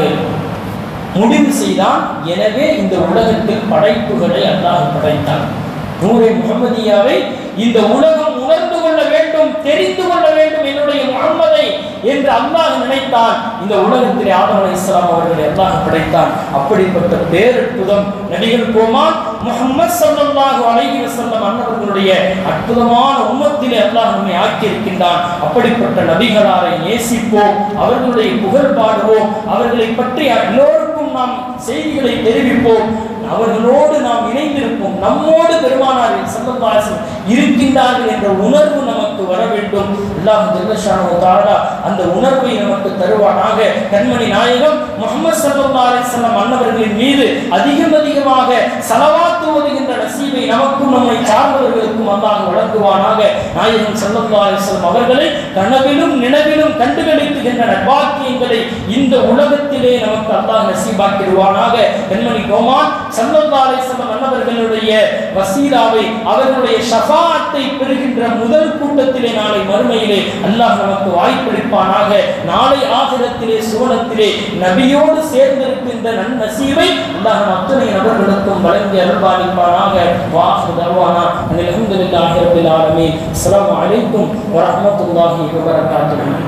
முடிவு செய்தான் எனவே இந்த உலகத்தில் படைப்புகளை அல்லாஹ் படைத்தான் நூரை முகமதியாவை இந்த உலகம் உணர்ந்து கொள்ள வேண்டும் தெரிந்து கொள்ள வேண்டும் என்னுடைய முகம்மதை என்று அல்லாஹ் நினைத்தான் இந்த உலகத்திலே ஆதம் அலை இஸ்லாம் அவர்களை அல்லாஹ் படைத்தான் அப்படிப்பட்ட பேரற்புதம் நபிகள் கோமான் முகமது சல்லல்லாஹு அலைஹி வஸல்லம் அன்னவர்களுடைய அற்புதமான உம்மத்திலே அல்லாஹ் நம்மை ஆக்கியிருக்கின்றான் அப்படிப்பட்ட நபிகளாரை நேசிப்போம் அவர்களுடைய புகழ் பாடுவோம் அவர்களை பற்றி எல்லோருக்கும் நாம் செய்திகளை தெரிவிப்போம் அவர்களோடு நாம் இணைந்திருப்போம் நம்மோடு பெருமானார் சல்லல்லாஹு இருக்கின்றார்கள் என்ற உணர்வு நமக்கு வர வேண்டும் அல்லாஹ் ஜல்லஷானு தஆலா அந்த உணர்வை நமக்கு தருவானாக கண்மணி நாயகம் முகமது சல்லல்லாஹு அலைஹி வஸல்லம் அன்னவர்களின் மீது அதிகம் அதிகமாக ஸலவாத் ஓதுகின்ற நசீபை நமக்கும் நம்மை சார்ந்தவர்களுக்கும் அல்லாஹ் வழங்குவானாக நாயகம் சல்லல்லாஹு அலைஹி வஸல்லம் அவர்களை கனவிலும் நினைவிலும் கண்டுகளிக்குகின்ற நற்பாக்கியங்களை இந்த உலகத்திலே நமக்கு அல்லாஹ் நசீபாக்கிடுவானாக கண்மணி கோமான் சல்லல்லாஹு அலைஹி வஸல்லம் அன்னவர்களுடைய வசீலாவை அவர்களுடைய ஷஃபாஅத்தை பெறுகின்ற முதல் கூட்டத்திலே நாளை மறுமையிலே அல்லாஹ் நமக்கு வாய்ப்பளிப்பானாக நாளை ஆகிரத்திலே சுவனத்திலே நபியோடு சேர்ந்திருக்கின்ற நன்னசீவை அல்லாஹ் நம் அத்தனை நபர்களுக்கும் வழங்கி அருள்பாலிப்பானாக வாஹு தர்வானா அல்ஹம்துலில்லாஹி ரப்பில் ஆலமீன் அஸ்ஸலாமு அலைக்கும் வரஹ்மத்துல்லாஹி வபரகாத்துஹு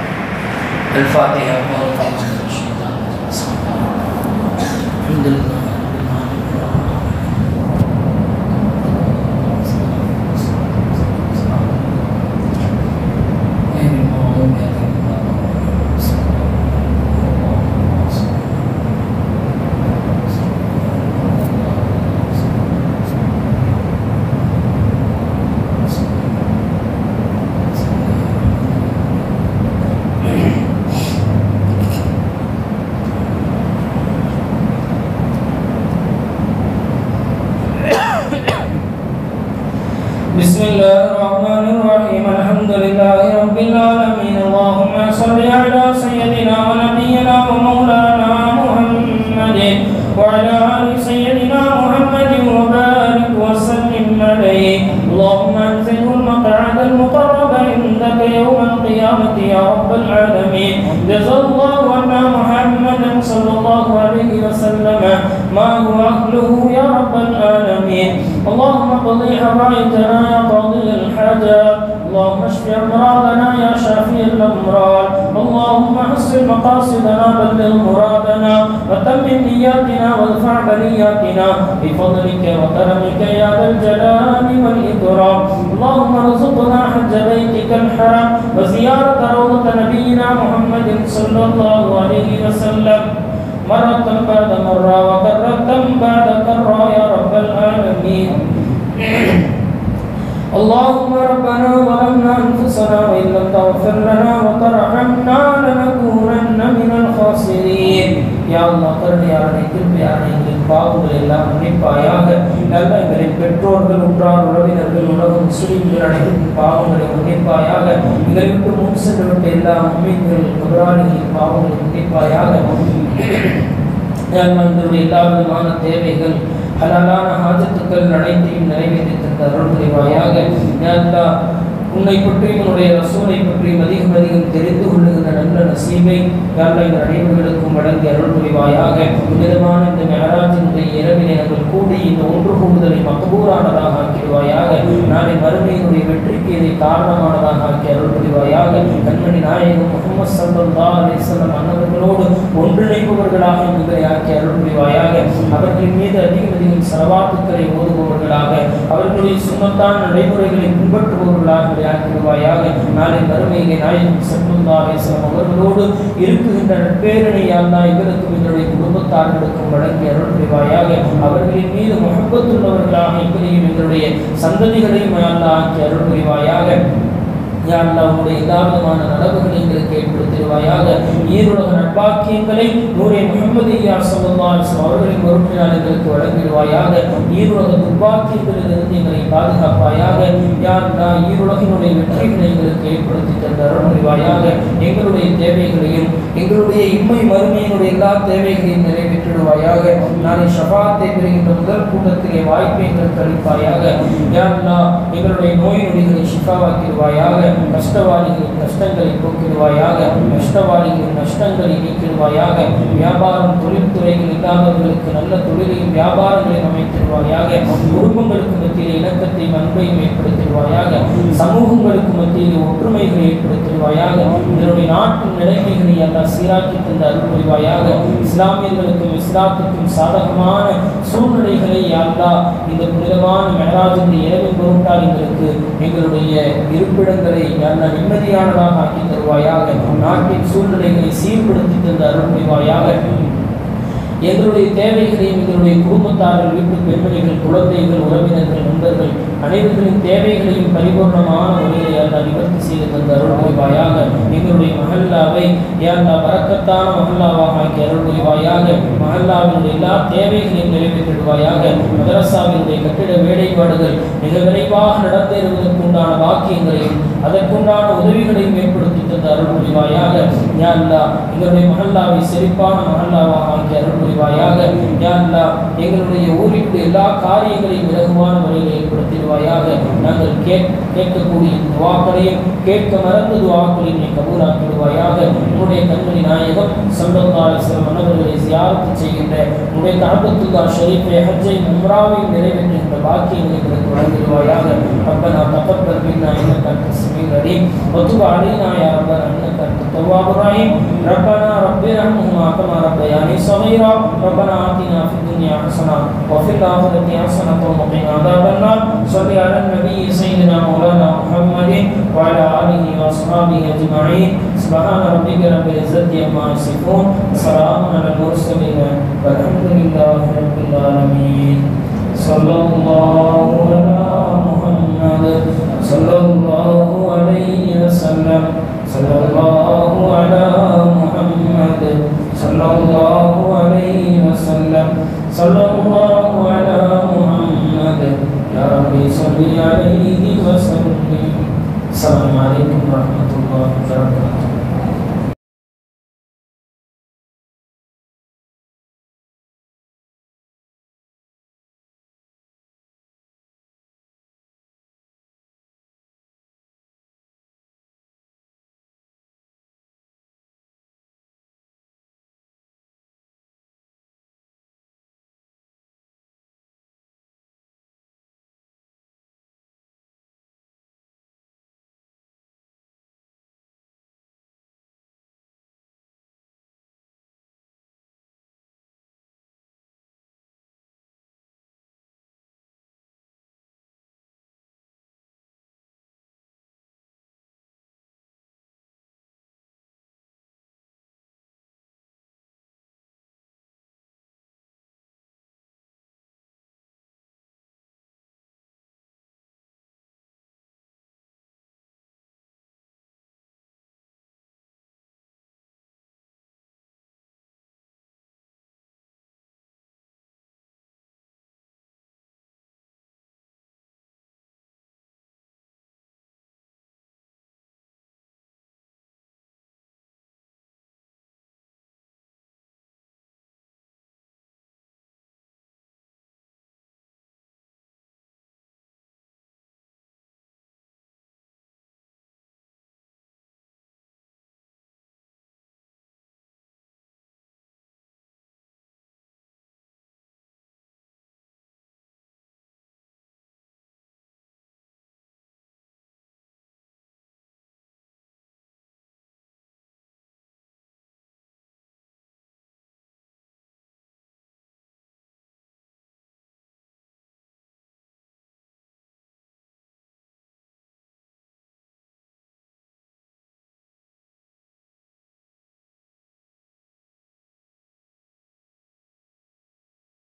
الفاتحة
الحمد لله بسم الله الرحمن الرحيم الحمد لله رب العالمين اللهم صل على سيدنا ونبينا ومولانا محمد وعلى آل سيدنا محمد وبارك وسلم عليه اللهم انزله المقعد المقرب عندك يوم القيامة يا رب العالمين جزا الله عنا محمدا صلى الله عليه وسلم ما هو أهله يا رب العالمين اللهم قضي حوائجنا يا قاضي الحاجات اللهم اشف امراضنا يا شافي الامراض اللهم حسن مقاصدنا بلغ مرادنا وتمم نياتنا وادفع بلياتنا بفضلك وكرمك يا ذا الجلال والاكرام اللهم ارزقنا حج بيتك الحرام وزياره روضه نبينا محمد صلى الله عليه وسلم مرة بعد مرة وكرة بعد كرة يا رب العالمين اللهم ربنا ظلمنا انفسنا وان لم تغفر لنا وترحمنا لنكونن من الخاسرين يا الله கருணையாளனை கிருப்பையான எங்களின் பாவங்கள் எல்லாம் மன்னிப்பாயாக நல்ல எங்களின் பெற்றோர்கள் உற்றார் உறவினர்கள் உலக முஸ்லீம்கள் அனைவரின் பாவங்களை மன்னிப்பாயாக எங்களை விட்டு முன் சென்று விட்ட எல்லா உண்மைகள் குபராளிகளின் பாவங்களை மன்னிப்பாயாக எங்களுடைய எல்லா விதமான தேவைகள் ஹலாலான ஹாஜத்துக்கள் அனைத்தையும் நிறைவேற்றி தந்த அருள் புரிவாயாக யா அல்லாஹ், உன்னை பற்றியும் உன்னுடைய ரசூலை பற்றியும் அதிகம் அதிகம் தெரிந்து கொள்ளுகின்ற நல்ல நசீபை யாழ்லா இந்த அனைவர்களுக்கும் வழங்கி அருள் புரிவாயாக விதமான இந்த மெஹராஜினுடைய இரவினை நாங்கள் கூடி இந்த ஒன்று கூடுதலை மகபூரானதாக ஆக்கிடுவாயாக நாளை மறுமையினுடைய வெற்றிக்கு இதை காரணமானதாக ஆக்கி அருள் புரிவாயாக கண்மணி நாயகம் முகமது சல்லா அலிஸ்லாம் அன்னவர்களோடு ஒன்றிணைப்பவர்களாக எங்களை ஆக்கி அருள் புரிவாயாக அவர்களின் மீது அதிகம் அதிகம் சரவாத்துக்களை ஓதுபவர்களாக அவர்களுடைய சுண்ணத்தான் நடைமுறைகளை பின்பற்றுபவர்களாக எங்களை ஆக்கிடுவாயாக நாளை மறுமையை நாயகம் சல்லா அலிஸ்லாம் அவர்களோடு இருக்குகின்ற நட்பேரணையால் தான் எங்களுக்கும் எங்களுடைய குடும்பத்தார்களுக்கும் வழங்கி அருள் புரிவாயாக அவர்களின் மீது முகப்பத்துள்ளவர்களாக எங்களையும் எங்களுடைய சந்ததிகளையும் அல்லா ஆக்கி அருள் புரிவாயாக யா அல்லாஹ் உன்னுடைய எல்லா விதமான நலவுகளை எங்களுக்கு ஏற்படுத்திடுவாயாக ஈருலக நட்பாக்கியங்களை நூரை முகமது யா சல்லல்லாஹு அவர்களின் பொறுப்பினால் எங்களுக்கு வழங்கிடுவாயாக ஈருலக துர்பாக்கியங்களிலிருந்து எங்களை பாதுகாப்பாயாக யா அல்லாஹ் ஈருலகினுடைய வெற்றிகளை எங்களுக்கு ஏற்படுத்தி தந்த அருள் புரிவாயாக எங்களுடைய தேவைகளையும் எங்களுடைய இம்மை மறுமையினுடைய எல்லா தேவைகளையும் நிறைவேற்றிடுவாயாக நாளை ஷபாத்தை பெறுகின்ற முதல் கூட்டத்திலே வாய்ப்பை எங்களுக்கு அளிப்பாயாக யா அல்லாஹ் எங்களுடைய நோய் நொடிகளை ஷிஃபாவாக்கிடுவாயாக கஷ்டவாளிகளின் கஷ்டங்களை போக்கிடுவாயாக நஷ்டவாளிகளின் நஷ்டங்களை நீக்கிடுவாயாக வியாபாரம் தொழில்துறைகள் இல்லாதவர்களுக்கு நல்ல தொழிலையும் வியாபாரங்களையும் அமைத்திடுவாயாக குடும்பங்களுக்கு மத்தியில் இணக்கத்தையும் அன்பையும் ஏற்படுத்திடுவாயாக சமூகங்களுக்கு மத்தியில் ஒற்றுமைகளை ஏற்படுத்திடுவாயாக இதனுடைய நாட்டின் நிலைமைகளை எல்லாம் சீராக்கி தந்த அருள் புரிவாயாக இஸ்லாமியர்களுக்கும் இஸ்லாத்துக்கும் சாதகமான சூழ்நிலைகளை அல்லா இந்த புனிதமான மெஹராஜின் இரவின் பொருட்டால் எங்களுக்கு எங்களுடைய இருப்பிடங்களை நல்ல நிம்மதியானதாக ஆக்கி தருவாயாக நாட்டின் சூழ்நிலைகளை சீர்படுத்தி தந்த அருள் புரிவாயாக எங்களுடைய தேவைகளையும் எங்களுடைய குடும்பத்தார்கள் வீட்டு பெண்மணிகள் குழந்தைகள் உறவினர்கள் நண்பர்கள் அனைவர்களின் தேவைகளையும் பரிபூர்ணமான முறையில் யாரா நிவர்த்தி செய்து தந்த அருள் புரிவாயாக எங்களுடைய மஹல்லாவை யாரா வரக்கத்தான மஹல்லாவாக ஆக்கி அருள் புரிவாயாக மஹல்லாவினுடைய எல்லா தேவைகளையும் நிறைவேற்றிடுவாயாக மதரசாவினுடைய கட்டிட வேலைப்பாடுகள் மிக விரைவாக நடந்தேறுவதற்குண்டான வாக்கியங்களையும் அதற்குண்டான உதவிகளையும் ஏற்படுத்தி தந்த அருள் புரிவாயாக யா அல்லாஹ் எங்களுடைய மஹல்லாவை செழிப்பான மஹல்லாவாக ஆக்கி அருள் புரிவாயாக யா அல்லாஹ் எங்களுடைய ஊரினுடைய எல்லா காரியங்களையும் இலகுவான முறையில் ஏற்படுத்திடுவாயாக நாங்கள் கேட் கேட்கக்கூடிய துவாக்களையும் கேட்க மறந்த துவாக்களையும் நீ கபூலாக்கிடுவாயாக உன்னுடைய கண்மணி நாயகம் சல்லல்லாஹு அலைஹி வஸல்லம் மன்னவர்களை ஜியாரத்து செய்கின்ற உன்னுடைய கஅபத்துல்லா ஷரீஃபை ஹஜ்ஜை உம்ராவை நிறைவேற்றுகின்ற பாக்கியங்களை எங்களுக்கு வழங்கிடுவாயாக ربنا تقبل منا انك انت السميع العليم وتب علينا يا ربنا انك انت التواب الرحيم ربنا رب ارحمهما كما ربياني صغيرا ربنا آتنا في الدنيا حسنة وفي الآخرة حسنة وقنا عذاب النار صل على النبي سيدنا مولانا محمد وعلى آله وأصحابه أجمعين سبحان ربك رب العزة عما يصفون سلام على المرسلين والحمد لله رب العالمين صلى الله على محمد صلى الله عليه وسلم صلى الله على محمد صلى الله عليه وسلم صلى الله على محمد يا ربي صل عليه وسلم السلام عليكم ورحمة الله وبركاته